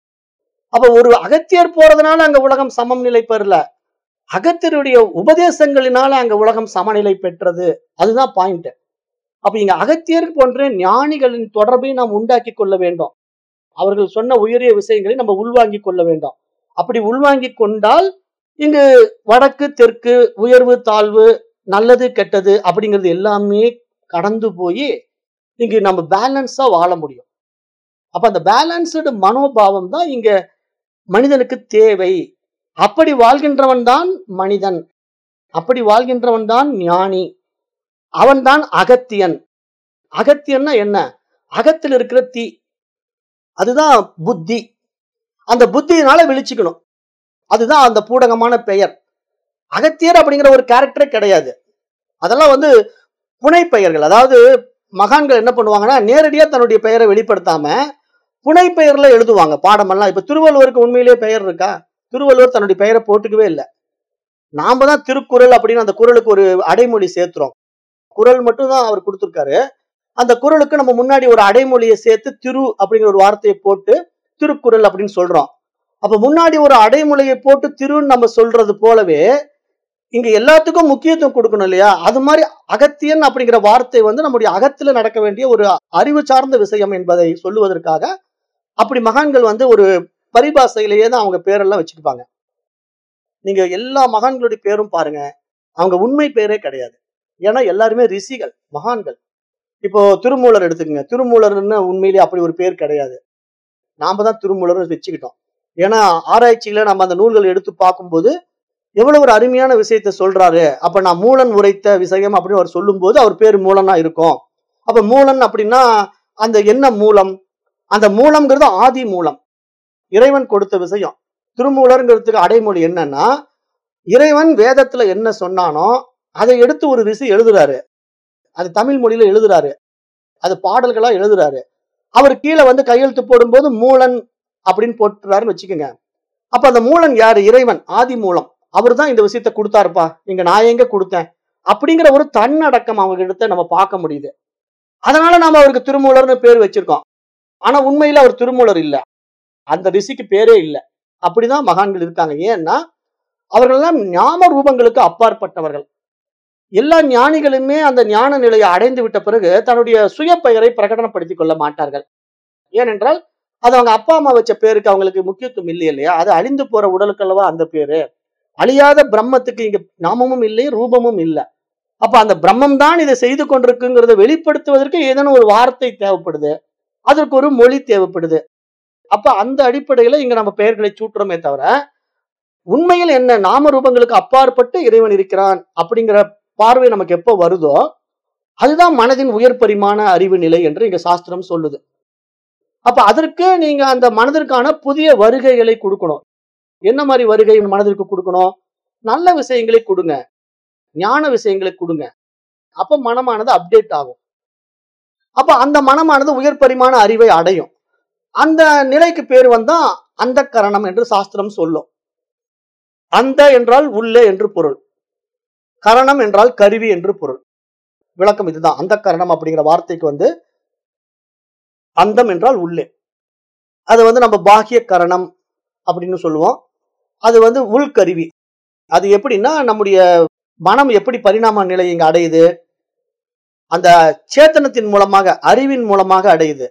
Speaker 1: அப்ப ஒரு அகத்தியர் போறதுனால அங்க உலகம் சமம் நிலை பெறல அகத்தியருடைய உபதேசங்களினால அங்க உலகம் சமநிலை பெற்றது அதுதான் பாயிண்ட் அப்ப இங்க அகத்தியர் போன்ற ஞானிகளின் தொடர்பை நாம் உண்டாக்கி கொள்ள வேண்டும் அவர்கள் சொன்ன உயரிய விஷயங்களை நம்ம உள்வாங்கிக் கொள்ள வேண்டும் அப்படி உள்வாங்கிக் கொண்டால் இங்கு வடக்கு தெற்கு உயர்வு தாழ்வு நல்லது கெட்டது அப்படிங்கிறது எல்லாமே கடந்து போய் இங்கு நம்ம பேலன்ஸா வாழ முடியும் அப்ப அந்த பேலன்ஸ்டு மனோபாவம் தான் இங்க மனிதனுக்கு தேவை அப்படி வாழ்கின்றவன் தான் மனிதன் அப்படி வாழ்கின்றவன் தான் ஞானி அவன்தான் அகத்தியன் அகத்தியன்னா என்ன அகத்தில் இருக்கிற தீ அதுதான் புத்தி அந்த புத்தியினால விழிச்சுக்கணும் அதுதான் அந்த பூடகமான பெயர் அகத்தியர் அப்படிங்கிற ஒரு கேரக்டரே கிடையாது அதெல்லாம் வந்து புனை பெயர்கள் அதாவது மகான்கள் என்ன பண்ணுவாங்கன்னா நேரடியா தன்னுடைய பெயரை வெளிப்படுத்தாம புனை பெயர்ல எழுதுவாங்க பாடமெல்லாம் இப்ப திருவள்ளுவருக்கு உண்மையிலேயே பெயர் இருக்கா திருவள்ளுவர் தன்னுடைய பெயரை போட்டுக்கவே இல்லை நாம தான் திருக்குறள் அப்படின்னு அந்த குறளுக்கு ஒரு அடைமொழி சேர்த்துறோம் குறள் மட்டும் தான் அவர் கொடுத்துருக்காரு அந்த குறளுக்கு நம்ம முன்னாடி ஒரு அடைமொழியை சேர்த்து திரு அப்படிங்கிற ஒரு வார்த்தையை போட்டு திருக்குறள் அப்படின்னு சொல்றோம் அப்ப முன்னாடி ஒரு அடைமொழியை போட்டு திருன்னு நம்ம சொல்றது போலவே இங்க எல்லாத்துக்கும் முக்கியத்துவம் கொடுக்கணும் இல்லையா அது மாதிரி அகத்தியன் அப்படிங்கிற வார்த்தை வந்து நம்முடைய அகத்துல நடக்க வேண்டிய ஒரு அறிவு சார்ந்த விஷயம் என்பதை சொல்லுவதற்காக அப்படி மகான்கள் வந்து ஒரு பரிபாசையிலேயே தான் அவங்க பேரெல்லாம் வச்சுக்குப்பாங்க நீங்க எல்லா மகான்களுடைய பேரும் பாருங்க அவங்க உண்மை பேரே கிடையாது ஏன்னா எல்லாருமே ரிஷிகள் மகான்கள் இப்போ திருமூலர் எடுத்துக்கங்க திருமூலர்னு உண்மையிலேயே அப்படி ஒரு பேர் கிடையாது நாம தான் திருமூலர் வச்சுக்கிட்டோம் ஏன்னா ஆராய்ச்சியில நம்ம அந்த நூல்கள் எடுத்து பார்க்கும்போது எவ்வளவு ஒரு அருமையான விஷயத்த சொல்றாரு அப்ப நான் மூலன் உரைத்த விஷயம் அப்படின்னு அவர் சொல்லும்போது அவர் பேர் மூலனா இருக்கும் அப்ப மூலன் அப்படின்னா அந்த என்ன மூலம் அந்த மூலம்ங்கிறது ஆதி மூலம் இறைவன் கொடுத்த விஷயம் திருமூலருங்கிறதுக்கு அடைமொழி என்னன்னா இறைவன் வேதத்துல என்ன சொன்னானோ அதை எடுத்து ஒரு ரிஷி எழுதுறாரு அது தமிழ் மொழியில எழுதுறாரு அது பாடல்களா எழுதுறாரு அவர் கீழே வந்து கையெழுத்து போடும்போது மூலன் அப்படின்னு போட்டுறாருன்னு வச்சுக்கோங்க அப்ப அந்த மூலன் யாரு இறைவன் ஆதி மூலம் அவர் தான் இந்த விஷயத்த கொடுத்தாருப்பா இங்க நான் எங்க கொடுத்தேன் அப்படிங்கிற ஒரு தன்னடக்கம் அவங்க இடத்த நம்ம பார்க்க முடியுது அதனால நாம அவருக்கு திருமூலர்னு பேர் வச்சிருக்கோம் ஆனா உண்மையில அவர் திருமூலர் இல்ல அந்த ரிஷிக்கு பேரே இல்ல அப்படிதான் மகான்கள் இருக்காங்க ஏன்னா அவர்களெல்லாம் ஞான ரூபங்களுக்கு அப்பாற்பட்டவர்கள் எல்லா ஞானிகளுமே அந்த ஞான நிலையை அடைந்து விட்ட பிறகு தன்னுடைய சுய பெயரை பிரகடனப்படுத்திக் கொள்ள மாட்டார்கள் ஏனென்றால் அது அவங்க அப்பா அம்மா வச்ச பேருக்கு அவங்களுக்கு முக்கியத்துவம் இல்லை இல்லையா அது அழிந்து போற உடலுக்கு அல்லவா அந்த பேரு அழியாத பிரம்மத்துக்கு இங்க நாமமும் இல்லை ரூபமும் இல்லை அப்ப அந்த பிரம்மம் தான் இதை செய்து கொண்டிருக்குங்கிறத வெளிப்படுத்துவதற்கு ஏதேனும் ஒரு வார்த்தை தேவைப்படுது அதற்கு ஒரு மொழி தேவைப்படுது அப்ப அந்த அடிப்படையில இங்க நம்ம பெயர்களை சூட்டுறோமே தவிர உண்மையில் என்ன நாம ரூபங்களுக்கு அப்பாற்பட்டு இறைவன் இருக்கிறான் அப்படிங்கிற பார்வை நமக்கு எப்போ வருதோ அதுதான் மனதின் உயர் பரிமாண அறிவு நிலை என்று இங்க சாஸ்திரம் சொல்லுது அப்ப அதற்கு நீங்க அந்த மனதிற்கான புதிய வருகைகளை கொடுக்கணும் என்ன மாதிரி வருகை மனதிற்கு கொடுக்கணும் நல்ல விஷயங்களை கொடுங்க ஞான விஷயங்களை கொடுங்க அப்ப மனமானது அப்டேட் ஆகும் அப்ப அந்த மனமானது உயர் பரிமாண அறிவை அடையும் அந்த நிலைக்கு பேர் வந்தா அந்த கரணம் என்று சாஸ்திரம் சொல்லும் அந்த என்றால் உள்ளே என்று பொருள் கரணம் என்றால் கருவி என்று பொருள் விளக்கம் இதுதான் அந்த கரணம் அப்படிங்கிற வார்த்தைக்கு வந்து அந்தம் என்றால் உள்ளே அது வந்து நம்ம பாக்கிய கரணம் அப்படின்னு சொல்லுவோம் அது வந்து உள்கருவி அது எப்படின்னா நம்முடைய மனம் எப்படி பரிணாம நிலை இங்க அடையுது அந்த சேத்தனத்தின் மூலமாக அறிவின் மூலமாக அடையுது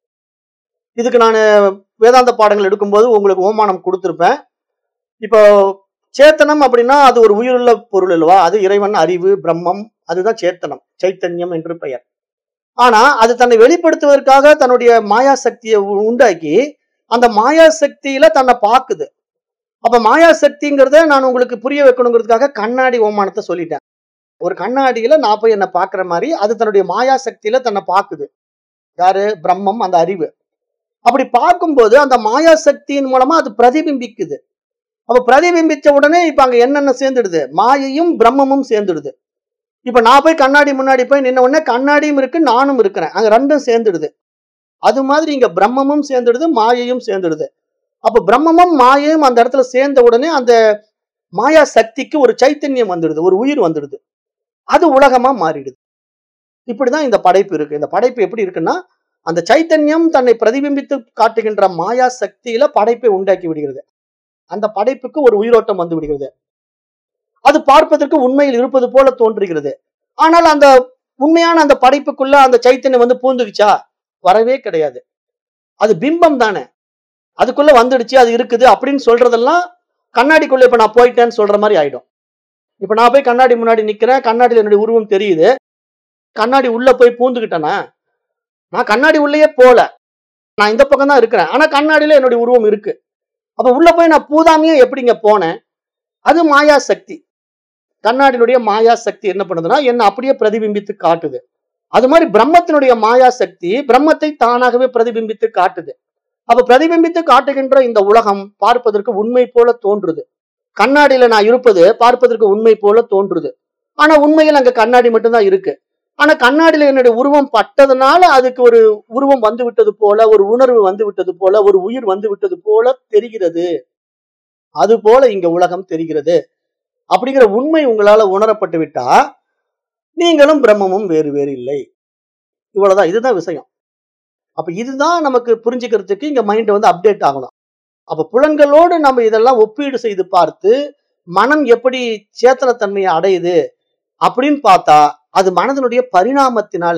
Speaker 1: இதுக்கு நான் வேதாந்த பாடங்கள் எடுக்கும்போது உங்களுக்கு ஓமானம் கொடுத்துருப்பேன் இப்போ சேத்தனம் அப்படின்னா அது ஒரு உயிருள்ள பொருள் இல்லவா அது இறைவன் அறிவு பிரம்மம் அதுதான் சேத்தனம் சைத்தன்யம் என்று பெயர் ஆனா அது தன்னை வெளிப்படுத்துவதற்காக தன்னுடைய மாயா சக்தியை உ- உண்டாக்கி அந்த மாயா சக்தியில தன்னை பாக்குது அப்ப மாயா சக்திங்கிறத நான் உங்களுக்கு புரிய வைக்கணுங்கிறதுக்காக கண்ணாடி ஓமானத்தை சொல்லிட்டேன் ஒரு கண்ணாடியில நான் போய் என்ன பாக்குற மாதிரி அது தன்னுடைய மாயா சக்தியில தன்னை பாக்குது யாரு பிரம்மம் அந்த அறிவு அப்படி பார்க்கும்போது அந்த மாயா சக்தியின் மூலமா அது பிரதிபிம்பிக்குது அப்ப பிரதிபிம்பிச்ச உடனே இப்ப அங்க என்னென்ன சேர்ந்துடுது மாயையும் பிரம்மமும் சேர்ந்துடுது இப்ப நான் போய் கண்ணாடி முன்னாடி போய் நின்ன உடனே கண்ணாடியும் இருக்கு நானும் இருக்கிறேன் அங்க ரெண்டும் சேர்ந்துடுது அது மாதிரி இங்க பிரம்மமும் சேர்ந்துடுது மாயையும் சேர்ந்துடுது அப்ப பிரம்மமும் மாயையும் அந்த இடத்துல சேர்ந்த உடனே அந்த மாயா சக்திக்கு ஒரு சைத்தன்யம் வந்துடுது ஒரு உயிர் வந்துடுது அது உலகமா மாறிடுது இப்படிதான் இந்த படைப்பு இருக்கு இந்த படைப்பு எப்படி இருக்குன்னா அந்த சைத்தன்யம் தன்னை பிரதிபிம்பித்து காட்டுகின்ற மாயா சக்தியில படைப்பை உண்டாக்கி விடுகிறது அந்த படைப்புக்கு ஒரு உயிரோட்டம் வந்து விடுகிறது அது பார்ப்பதற்கு உண்மையில் இருப்பது போல தோன்றுகிறது ஆனால் அந்த உண்மையான அந்த படைப்புக்குள்ள அந்த சைத்தன்யம் வந்து பூந்துக்குச்சா வரவே கிடையாது அது பிம்பம் தானே அதுக்குள்ள வந்துடுச்சு அது இருக்குது அப்படின்னு சொல்றதெல்லாம் கண்ணாடிக்குள்ள இப்ப நான் போயிட்டேன்னு சொல்ற மாதிரி ஆயிடும் இப்ப நான் போய் கண்ணாடி முன்னாடி நிக்கிறேன் கண்ணாடியில என்னுடைய உருவம் தெரியுது கண்ணாடி உள்ள போய் பூந்துக்கிட்டேனா நான் கண்ணாடி உள்ளேயே போல நான் இந்த பக்கம் தான் இருக்கிறேன் ஆனா கண்ணாடியில என்னுடைய உருவம் இருக்கு அப்ப உள்ள போய் நான் பூதாமையே எப்படிங்க போனேன் அது மாயா சக்தி கண்ணாடியினுடைய மாயா சக்தி என்ன பண்ணுதுன்னா என்ன அப்படியே பிரதிபிம்பித்து காட்டுது அது மாதிரி பிரம்மத்தினுடைய மாயா சக்தி பிரம்மத்தை தானாகவே பிரதிபிம்பித்து காட்டுது அப்ப பிரதிபிம்பித்து காட்டுகின்ற இந்த உலகம் பார்ப்பதற்கு உண்மை போல தோன்றுது கண்ணாடியில நான் இருப்பது பார்ப்பதற்கு உண்மை போல தோன்றுது ஆனா உண்மையில் அங்க கண்ணாடி மட்டும்தான் இருக்கு ஆனா கண்ணாடியில என்னுடைய உருவம் பட்டதுனால அதுக்கு ஒரு உருவம் வந்து விட்டது போல ஒரு உணர்வு வந்து விட்டது போல ஒரு உயிர் வந்து விட்டது போல தெரிகிறது அது போல இங்க உலகம் தெரிகிறது அப்படிங்கிற உண்மை உங்களால உணரப்பட்டு விட்டா நீங்களும் பிரம்மமும் வேறு வேறு இல்லை இவ்வளவுதான் இதுதான் விஷயம் அப்ப இதுதான் நமக்கு புரிஞ்சுக்கிறதுக்கு இங்க மைண்ட் வந்து அப்டேட் ஆகணும் அப்ப புலன்களோடு நம்ம இதெல்லாம் ஒப்பீடு செய்து பார்த்து மனம் எப்படி சேத்தனத்தன்மையை அடையுது அப்படின்னு பார்த்தா அது மனதனுடைய பரிணாமத்தினால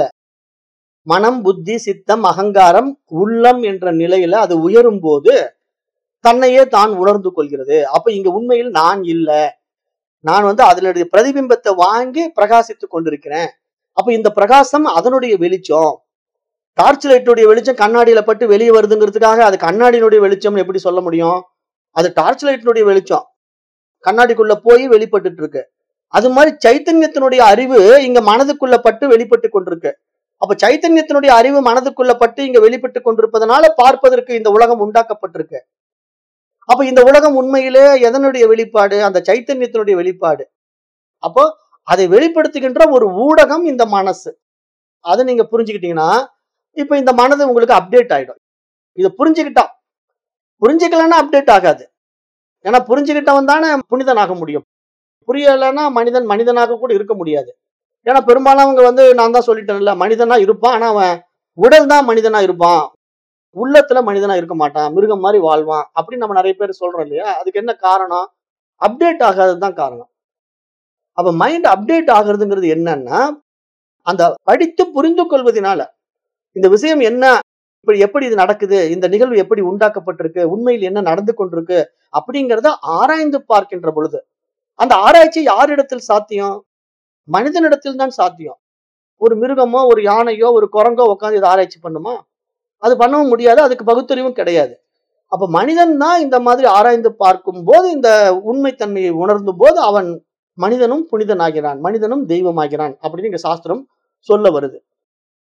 Speaker 1: மனம் புத்தி சித்தம் அகங்காரம் உள்ளம் என்ற நிலையில அது உயரும் போது தன்னையே தான் உணர்ந்து கொள்கிறது அப்ப இங்க உண்மையில் நான் இல்ல நான் வந்து அதனுடைய பிரதிபிம்பத்தை வாங்கி பிரகாசித்துக் கொண்டிருக்கிறேன் அப்ப இந்த பிரகாசம் அதனுடைய வெளிச்சம் டார்ச் லைட்டுடைய வெளிச்சம் கண்ணாடியில பட்டு வெளியே வருதுங்கிறதுக்காக அது கண்ணாடியினுடைய வெளிச்சம் எப்படி சொல்ல முடியும் அது டார்ச் லைட்டினுடைய வெளிச்சம் கண்ணாடிக்குள்ள போய் வெளிப்பட்டுட்டு இருக்கு அது மாதிரி சைத்தன்யத்தினுடைய அறிவு இங்க மனதுக்குள்ள பட்டு வெளிப்பட்டு கொண்டிருக்கு அப்ப சைத்தன்யத்தினுடைய அறிவு மனதுக்குள்ள பட்டு இங்க வெளிப்பட்டு கொண்டிருப்பதனால பார்ப்பதற்கு இந்த உலகம் உண்டாக்கப்பட்டிருக்கு அப்ப இந்த உலகம் உண்மையிலே எதனுடைய வெளிப்பாடு அந்த சைத்தன்யத்தினுடைய வெளிப்பாடு அப்போ அதை வெளிப்படுத்துகின்ற ஒரு ஊடகம் இந்த மனசு அதை நீங்க புரிஞ்சுக்கிட்டீங்கன்னா இப்ப இந்த மனது உங்களுக்கு அப்டேட் ஆயிடும் இதை புரிஞ்சுக்கிட்டா புரிஞ்சுக்கலன்னா அப்டேட் ஆகாது ஏன்னா புரிஞ்சுக்கிட்டவன் தானே புனிதனாக முடியும் புரியலைன்னா மனிதன் மனிதனாக கூட இருக்க முடியாது ஏன்னா பெரும்பாலானவங்க வந்து நான் தான் சொல்லிட்டேன்ல மனிதனா இருப்பான் ஆனா அவன் உடல் தான் மனிதனா இருப்பான் உள்ளத்துல மனிதனா இருக்க மாட்டான் மிருகம் மாதிரி வாழ்வான் அப்படின்னு நம்ம நிறைய பேர் சொல்றோம் இல்லையா அதுக்கு என்ன காரணம் அப்டேட் ஆகாதது தான் காரணம் அப்ப மைண்ட் அப்டேட் ஆகுறதுங்கிறது என்னன்னா அந்த படித்து புரிந்து கொள்வதனால இந்த விஷயம் என்ன இப்படி எப்படி இது நடக்குது இந்த நிகழ்வு எப்படி உண்டாக்கப்பட்டிருக்கு உண்மையில் என்ன நடந்து கொண்டிருக்கு அப்படிங்கிறத ஆராய்ந்து பார்க்கின்ற பொழுது அந்த ஆராய்ச்சி யாரிடத்தில் சாத்தியம் மனிதனிடத்தில் தான் சாத்தியம் ஒரு மிருகமோ ஒரு யானையோ ஒரு குரங்கோ உட்காந்து இதை ஆராய்ச்சி பண்ணுமா அது பண்ணவும் முடியாது அதுக்கு பகுத்தறிவும் கிடையாது அப்ப மனிதன் தான் இந்த மாதிரி ஆராய்ந்து பார்க்கும் போது இந்த உண்மைத்தன்மையை உணர்ந்தும் போது அவன் மனிதனும் புனிதனாகிறான் மனிதனும் தெய்வமாகிறான் அப்படின்னு இங்க சாஸ்திரம் சொல்ல வருது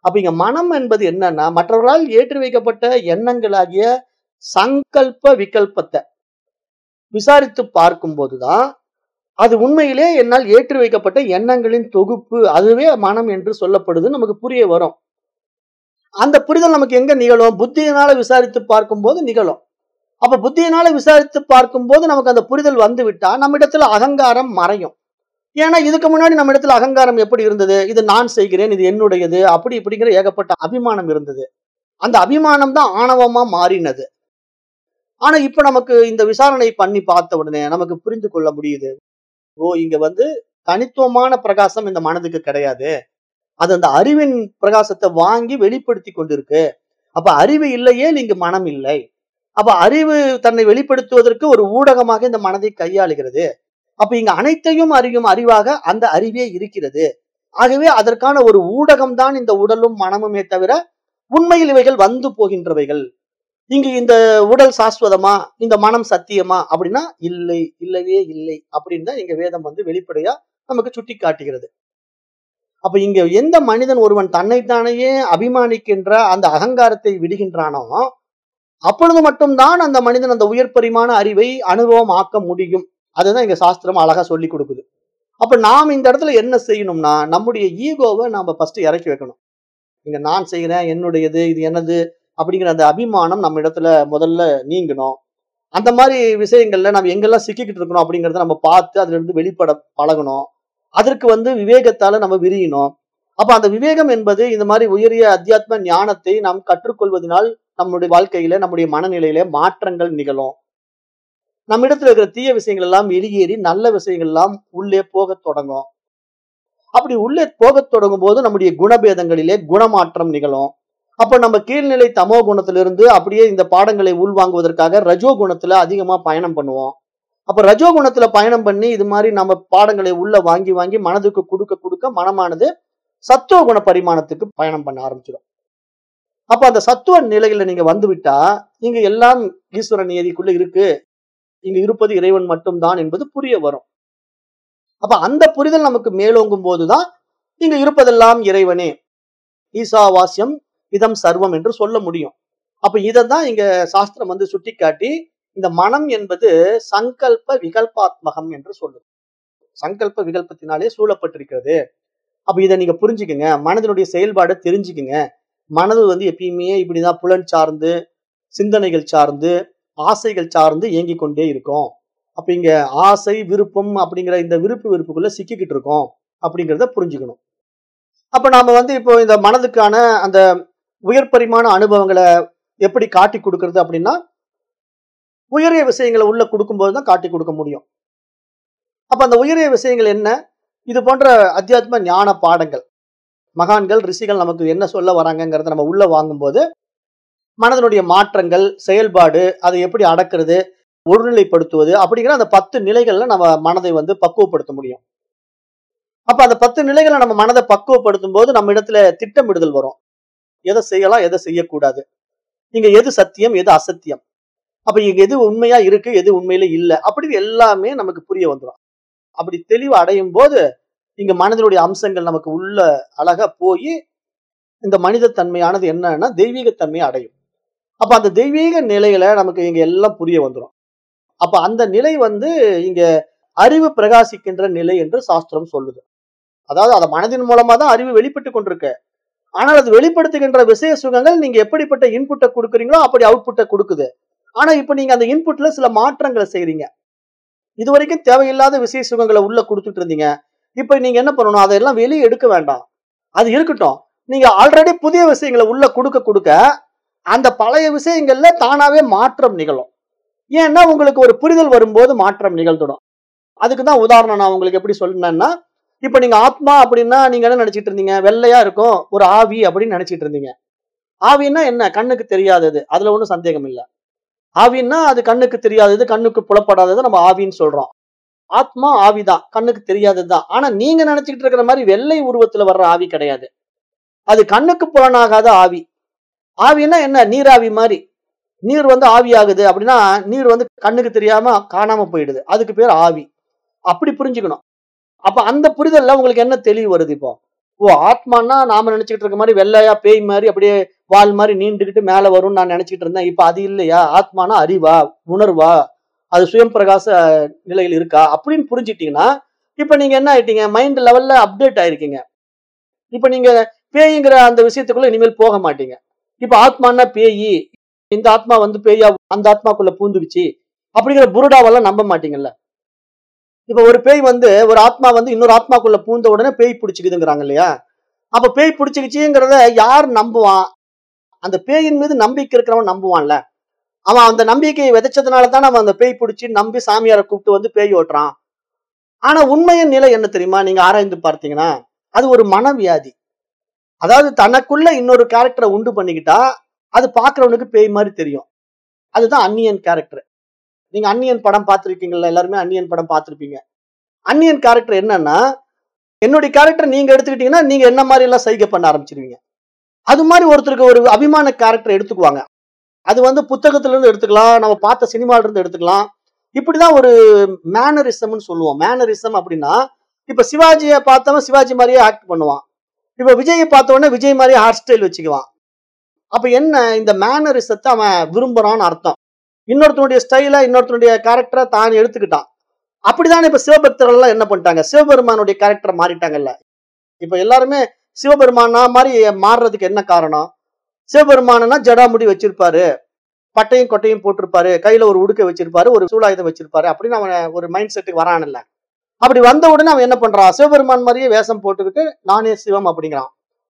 Speaker 1: அப்ப இங்க மனம் என்பது என்னன்னா மற்றவர்களால் ஏற்றி வைக்கப்பட்ட எண்ணங்களாகிய சங்கல்ப விகல்பத்தை விசாரித்து பார்க்கும்போதுதான் அது உண்மையிலே என்னால் ஏற்றி வைக்கப்பட்ட எண்ணங்களின் தொகுப்பு அதுவே மனம் என்று சொல்லப்படுது நமக்கு புரிய வரும் அந்த புரிதல் நமக்கு எங்க நிகழும் புத்தியினால விசாரித்து பார்க்கும்போது நிகழும் அப்ப புத்தியினால விசாரித்து பார்க்கும்போது நமக்கு அந்த புரிதல் வந்து விட்டா நம்மிடத்துல அகங்காரம் மறையும் ஏன்னா இதுக்கு முன்னாடி நம்ம இடத்துல அகங்காரம் எப்படி இருந்தது இது நான் செய்கிறேன் இது என்னுடையது அப்படி இப்படிங்கிற ஏகப்பட்ட அபிமானம் இருந்தது அந்த அபிமானம் தான் ஆணவமா மாறினது ஆனா இப்ப நமக்கு இந்த விசாரணை பண்ணி பார்த்த உடனே நமக்கு புரிந்து கொள்ள முடியுது ஓ இங்க வந்து தனித்துவமான பிரகாசம் இந்த மனதுக்கு கிடையாது அது அந்த அறிவின் பிரகாசத்தை வாங்கி வெளிப்படுத்தி கொண்டிருக்கு அப்ப அறிவு இல்லையே இங்கு மனம் இல்லை அப்ப அறிவு தன்னை வெளிப்படுத்துவதற்கு ஒரு ஊடகமாக இந்த மனதை கையாளுகிறது அப்ப இங்க அனைத்தையும் அறியும் அறிவாக அந்த அறிவே இருக்கிறது ஆகவே அதற்கான ஒரு ஊடகம் தான் இந்த உடலும் மனமுமே தவிர உண்மையில் இவைகள் வந்து போகின்றவைகள் இங்கு இந்த உடல் சாஸ்வதமா இந்த மனம் சத்தியமா அப்படின்னா இல்லை இல்லவே இல்லை அப்படின்னு தான் இங்க வேதம் வந்து வெளிப்படையா நமக்கு சுட்டி காட்டுகிறது அப்ப இங்க எந்த மனிதன் ஒருவன் தன்னைத்தானையே அபிமானிக்கின்ற அந்த அகங்காரத்தை விடுகின்றானோ அப்பொழுது மட்டும்தான் அந்த மனிதன் அந்த உயர் பரிமாண அறிவை அனுபவம் ஆக்க முடியும் அதுதான் இங்க சாஸ்திரம் அழகா சொல்லி கொடுக்குது அப்ப நாம் இந்த இடத்துல என்ன செய்யணும்னா நம்முடைய ஈகோவை நாம ஃபர்ஸ்ட் இறக்கி வைக்கணும் இங்க நான் செய்யறேன் என்னுடையது இது என்னது அப்படிங்கிற அந்த அபிமானம் நம்ம இடத்துல முதல்ல நீங்கணும் அந்த மாதிரி விஷயங்கள்ல நம்ம எங்கெல்லாம் சிக்கிக்கிட்டு இருக்கணும் அப்படிங்கறத நம்ம பார்த்து அதுல இருந்து வெளிப்பட பழகணும் அதற்கு வந்து விவேகத்தால நம்ம விரியணும் அப்ப அந்த விவேகம் என்பது இந்த மாதிரி உயரிய அத்தியாத்ம ஞானத்தை நாம் கற்றுக்கொள்வதனால் நம்முடைய வாழ்க்கையில நம்முடைய மனநிலையில மாற்றங்கள் நிகழும் நம்மிடத்துல இருக்கிற தீய விஷயங்கள் எல்லாம் வெளியேறி நல்ல விஷயங்கள் எல்லாம் உள்ளே போக தொடங்கும் அப்படி உள்ளே போக தொடங்கும் போது நம்முடைய குணபேதங்களிலே குணமாற்றம் நிகழும் அப்ப நம்ம கீழ்நிலை தமோ குணத்திலிருந்து அப்படியே இந்த பாடங்களை உள்வாங்குவதற்காக ரஜோ குணத்துல அதிகமா பயணம் பண்ணுவோம் அப்ப ரஜோ குணத்துல பயணம் பண்ணி இது மாதிரி நம்ம பாடங்களை உள்ள வாங்கி வாங்கி மனதுக்கு கொடுக்க கொடுக்க மனமானது சத்துவ குண பரிமாணத்துக்கு பயணம் பண்ண ஆரம்பிச்சிடும் அப்ப அந்த சத்துவ நிலையில நீங்க வந்து விட்டா இங்க எல்லாம் ஈஸ்வர நியதிக்குள்ள இருக்கு இங்க இருப்பது இறைவன் மட்டும்தான் என்பது புரிய வரும் அப்ப அந்த புரிதல் நமக்கு மேலோங்கும் போதுதான் இங்க இருப்பதெல்லாம் இறைவனே ஈசாவாஸ்யம் இதம் சர்வம் என்று சொல்ல முடியும் அப்ப இதைதான் இங்க சாஸ்திரம் வந்து சுட்டிக்காட்டி இந்த மனம் என்பது சங்கல்ப விகல்பாத்மகம் என்று சொல்லுது சங்கல்ப விகல்பத்தினாலே சூழப்பட்டிருக்கிறது அப்ப இதை நீங்க புரிஞ்சுக்குங்க மனதினுடைய செயல்பாடை தெரிஞ்சுக்குங்க மனது வந்து எப்பயுமே இப்படிதான் புலன் சார்ந்து சிந்தனைகள் சார்ந்து ஆசைகள் சார்ந்து இயங்கிக் கொண்டே இருக்கும் அப்ப இங்க ஆசை விருப்பம் அப்படிங்கிற இந்த விருப்பு வெறுப்புக்குள்ள சிக்கிக்கிட்டு இருக்கோம் அப்படிங்கிறத புரிஞ்சுக்கணும் அப்ப நாம வந்து இப்போ இந்த மனதுக்கான அந்த உயர் பரிமாண அனுபவங்களை எப்படி காட்டி கொடுக்கறது அப்படின்னா உயரிய விஷயங்களை உள்ள கொடுக்கும்போது தான் காட்டி கொடுக்க முடியும் அப்ப அந்த உயரிய விஷயங்கள் என்ன இது போன்ற அத்தியாத்ம ஞான பாடங்கள் மகான்கள் ரிஷிகள் நமக்கு என்ன சொல்ல வராங்கங்கிறத நம்ம உள்ள வாங்கும்போது மனதனுடைய மாற்றங்கள் செயல்பாடு அதை எப்படி அடக்கிறது ஒருநிலைப்படுத்துவது அப்படிங்கிற அந்த பத்து நிலைகள்ல நம்ம மனதை வந்து பக்குவப்படுத்த முடியும் அப்ப அந்த பத்து நிலைகளை நம்ம மனதை பக்குவப்படுத்தும் போது நம்ம இடத்துல திட்டமிடுதல் வரும் எதை செய்யலாம் எதை செய்யக்கூடாது இங்க எது சத்தியம் எது அசத்தியம் அப்ப இங்க எது உண்மையா இருக்கு எது உண்மையில இல்ல அப்படின்னு எல்லாமே நமக்கு புரிய வந்துடும் அப்படி தெளிவு அடையும் போது இங்க மனதினுடைய அம்சங்கள் நமக்கு உள்ள அழகா போய் இந்த மனித தன்மையானது என்னன்னா தெய்வீகத்தன்மையை அடையும் அப்ப அந்த தெய்வீக நிலையில நமக்கு இங்க எல்லாம் புரிய வந்துடும் அப்ப அந்த நிலை வந்து இங்க அறிவு பிரகாசிக்கின்ற நிலை என்று சாஸ்திரம் சொல்லுது அதாவது அந்த மனதின் மூலமா தான் அறிவு வெளிப்பட்டு கொண்டிருக்கு ஆனால் அது வெளிப்படுத்துகின்ற விஷய சுகங்கள் நீங்க எப்படிப்பட்ட இன்புட்டை கொடுக்குறீங்களோ அப்படி அவுட்புட்டை கொடுக்குது ஆனா இப்ப நீங்க அந்த இன்புட்ல சில மாற்றங்களை செய்றீங்க இது வரைக்கும் தேவையில்லாத விஷய சுகங்களை உள்ள கொடுத்துட்டு இருந்தீங்க இப்ப நீங்க என்ன பண்ணணும் அதையெல்லாம் வெளியே எடுக்க வேண்டாம் அது இருக்கட்டும் நீங்க ஆல்ரெடி புதிய விஷயங்களை உள்ள கொடுக்க கொடுக்க அந்த பழைய விஷயங்கள்ல தானாவே மாற்றம் நிகழும் ஏன்னா உங்களுக்கு ஒரு புரிதல் வரும்போது மாற்றம் நிகழ்ந்துடும் அதுக்கு தான் உதாரணம் நான் உங்களுக்கு எப்படி சொன்னேன்னா இப்ப நீங்க ஆத்மா அப்படின்னா நீங்க என்ன நினைச்சிட்டு இருந்தீங்க வெள்ளையா இருக்கும் ஒரு ஆவி அப்படின்னு நினைச்சிட்டு இருந்தீங்க ஆவின்னா என்ன கண்ணுக்கு தெரியாதது அதுல ஒன்றும் சந்தேகம் இல்லை ஆவின்னா அது கண்ணுக்கு தெரியாதது கண்ணுக்கு புலப்படாதது நம்ம ஆவின்னு சொல்றோம் ஆத்மா ஆவிதான் கண்ணுக்கு தெரியாதது தான் ஆனா நீங்க நினைச்சுக்கிட்டு இருக்கிற மாதிரி வெள்ளை உருவத்துல வர்ற ஆவி கிடையாது அது கண்ணுக்கு புலனாகாத ஆவி ஆவின்னா என்ன நீராவி மாதிரி நீர் வந்து ஆவி ஆகுது அப்படின்னா நீர் வந்து கண்ணுக்கு தெரியாம காணாம போயிடுது அதுக்கு பேர் ஆவி அப்படி புரிஞ்சுக்கணும் அப்ப அந்த புரிதல்ல உங்களுக்கு என்ன தெளிவு வருது இப்போ ஓ ஆத்மான்னா நாம நினைச்சுக்கிட்டு இருக்க மாதிரி வெள்ளையா பேய் மாதிரி அப்படியே வால் மாதிரி நீண்டுகிட்டு மேல வரும்னு நான் நினைச்சிட்டு இருந்தேன் இப்ப அது இல்லையா ஆத்மானா அறிவா உணர்வா அது சுயம் பிரகாச நிலையில் இருக்கா அப்படின்னு புரிஞ்சிட்டீங்கன்னா இப்ப நீங்க என்ன ஆயிட்டீங்க மைண்ட் லெவல்ல அப்டேட் ஆயிருக்கீங்க இப்ப நீங்க பேய்ங்கிற அந்த விஷயத்துக்குள்ள இனிமேல் போக மாட்டீங்க இப்ப ஆத்மானா பேயி இந்த ஆத்மா வந்து பேயா அந்த ஆத்மாக்குள்ள பூந்துடுச்சு அப்படிங்கிற புருடாவெல்லாம் நம்ப மாட்டீங்கல்ல இப்ப ஒரு பேய் வந்து ஒரு ஆத்மா வந்து இன்னொரு ஆத்மாக்குள்ள பூந்த உடனே பேய் பிடிச்சிக்குதுங்கிறாங்க இல்லையா அப்ப பேய் பிடிச்சிக்கிச்சுங்கிறத யார் நம்புவான் அந்த பேயின் மீது நம்பிக்கை இருக்கிறவன் நம்புவான்ல அவன் அந்த நம்பிக்கையை விதைச்சதுனால தான் அவன் அந்த பேய் பிடிச்சி நம்பி சாமியாரை கூப்பிட்டு வந்து பேய் ஓட்டுறான் ஆனா உண்மையின் நிலை என்ன தெரியுமா நீங்க ஆராய்ந்து பார்த்தீங்கன்னா அது ஒரு மனவியாதி அதாவது தனக்குள்ள இன்னொரு கேரக்டரை உண்டு பண்ணிக்கிட்டா அது பாக்குறவனுக்கு பேய் மாதிரி தெரியும் அதுதான் அந்நியன் கேரக்டர் நீங்க அந்நியன் படம் பார்த்திருக்கீங்கல்ல எல்லாருமே அந்நியன் படம் பார்த்திருப்பீங்க அந்நியன் கேரக்டர் என்னன்னா என்னுடைய கேரக்டர் நீங்க எடுத்துக்கிட்டீங்கன்னா நீங்க என்ன மாதிரி எல்லாம் சைகை பண்ண ஆரம்பிச்சிருவீங்க அது மாதிரி ஒருத்தருக்கு ஒரு அபிமான கேரக்டர் எடுத்துக்குவாங்க அது வந்து புத்தகத்துல இருந்து எடுத்துக்கலாம் நம்ம பார்த்த சினிமால இருந்து எடுத்துக்கலாம் இப்படிதான் ஒரு மேனரிசம்னு சொல்லுவோம் மேனரிசம் அப்படின்னா இப்ப சிவாஜியை பார்த்தவன் சிவாஜி மாதிரியே ஆக்ட் பண்ணுவான் இப்ப விஜயை பார்த்த உடனே விஜய் மாதிரியே ஹேர் ஸ்டைல் வச்சுக்குவான் அப்ப என்ன இந்த மேனரிசத்தை அவன் விரும்புறான்னு அர்த்தம் இன்னொருத்தனுடைய ஸ்டைல இன்னொருத்தனுடைய கேரக்டரை தான் எடுத்துக்கிட்டான் அப்படிதான் இப்ப சிவபக்தர்கள் எல்லாம் என்ன பண்ணிட்டாங்க சிவபெருமானுடைய கேரக்டரை மாறிட்டாங்கல்ல இப்ப எல்லாருமே சிவபெருமானா மாதிரி மாறுறதுக்கு என்ன காரணம் சிவபெருமானா ஜடாமுடி வச்சிருப்பாரு பட்டையும் கொட்டையும் போட்டிருப்பாரு கையில ஒரு உடுக்கை வச்சிருப்பாரு ஒரு சூலாயுதம் வச்சிருப்பாரு அப்படின்னு அவன் ஒரு மைண்ட் செட்டுக்கு வரான்ல அப்படி வந்த உடனே அவன் என்ன பண்றான் சிவபெருமான் மாதிரியே வேஷம் போட்டுக்கிட்டு நானே சிவம் அப்படிங்கிறான்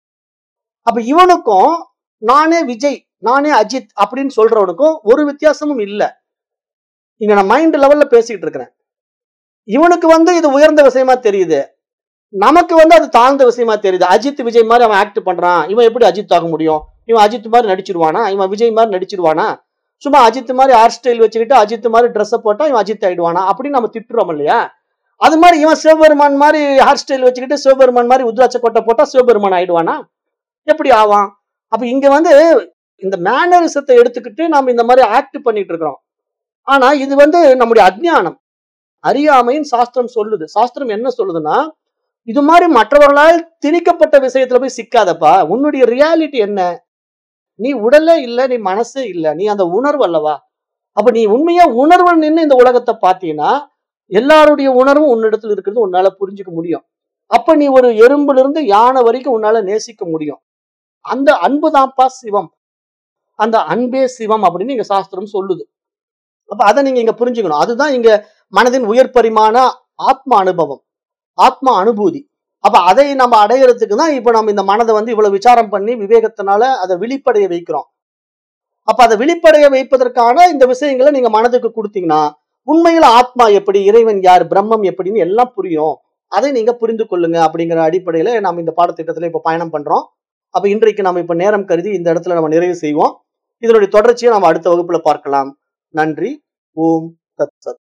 Speaker 1: அப்ப இவனுக்கும் நானே விஜய் நானே அஜித் அப்படின்னு சொல்றவனுக்கும் ஒரு வித்தியாசமும் இல்லை இங்க நான் மைண்ட் லெவல்ல பேசிக்கிட்டு இருக்கிறேன் இவனுக்கு வந்து இது உயர்ந்த விஷயமா தெரியுது நமக்கு வந்து அது தாழ்ந்த விஷயமா தெரியுது அஜித் விஜய் மாதிரி அவன் ஆக்ட் பண்றான் இவன் எப்படி அஜித் ஆக முடியும் இவன் அஜித் மாதிரி நடிச்சிருவானா இவன் விஜய் மாதிரி நடிச்சிருவானா சும்மா அஜித் மாதிரி ஹேர் ஸ்டைல் வச்சுக்கிட்டு அஜித் மாதிரி ட்ரெஸ்ஸை போட்டா இவன் அஜித் ஆயிடுவானா அப்படின்னு நம்ம திட்டுறோம் இல்லையா அது மாதிரி இவன் சிவபெருமான் மாதிரி ஹேர் ஸ்டைல் வச்சுக்கிட்டு சிவபெருமான் மாதிரி உத்ராட்ச கொட்டை போட்டா சிவபெருமான் ஆயிடுவானா எப்படி ஆவான் அப்ப இங்க வந்து இந்த மேனரிசத்தை எடுத்துக்கிட்டு நாம இந்த மாதிரி ஆக்ட் பண்ணிட்டு இருக்கிறோம் ஆனா இது வந்து நம்முடைய அஜ்ஞானம் அறியாமையின் சாஸ்திரம் சொல்லுது சாஸ்திரம் என்ன சொல்லுதுன்னா இது மாதிரி மற்றவர்களால் திணிக்கப்பட்ட விஷயத்துல போய் சிக்காதப்பா உன்னுடைய ரியாலிட்டி என்ன நீ உடலே இல்ல நீ மனசே இல்ல நீ அந்த உணர்வு அல்லவா அப்ப நீ உண்மையா உணர்வு நின்று இந்த உலகத்தை பார்த்தீங்கன்னா எல்லாருடைய உணர்வும் உன்னிடத்துல இருக்கிறது உன்னால புரிஞ்சுக்க முடியும் அப்ப நீ ஒரு எறும்புல இருந்து யானை வரைக்கும் உன்னால நேசிக்க முடியும் அந்த அன்பு தான்ப்பா சிவம் அந்த அன்பே சிவம் அப்படின்னு இங்க சாஸ்திரம் சொல்லுது அப்ப அதை நீங்க இங்க புரிஞ்சுக்கணும் அதுதான் இங்க மனதின் உயர் பரிமாண ஆத்ம அனுபவம் ஆத்ம அனுபூதி அப்ப அதை நம்ம அடையிறதுக்கு தான் இப்ப நம்ம இந்த மனதை வந்து இவ்வளவு விசாரம் பண்ணி விவேகத்தினால அதை விழிப்படைய வைக்கிறோம் அப்ப அதை விழிப்படைய வைப்பதற்கான இந்த விஷயங்களை நீங்க மனதுக்கு கொடுத்தீங்கன்னா உண்மையில ஆத்மா எப்படி இறைவன் யார் பிரம்மம் எப்படின்னு எல்லாம் புரியும் அதை நீங்க புரிந்து கொள்ளுங்க அப்படிங்கிற அடிப்படையில நம்ம இந்த பாடத்திட்டத்துல இப்ப பயணம் பண்றோம் அப்ப இன்றைக்கு நம்ம இப்ப நேரம் கருதி இந்த இடத்துல நம்ம நிறைவு செய்வோம் இதனுடைய தொடர்ச்சியை நம்ம அடுத்த வகுப்புல பார்க்கலாம் நன்றி ஓம் தத் சத்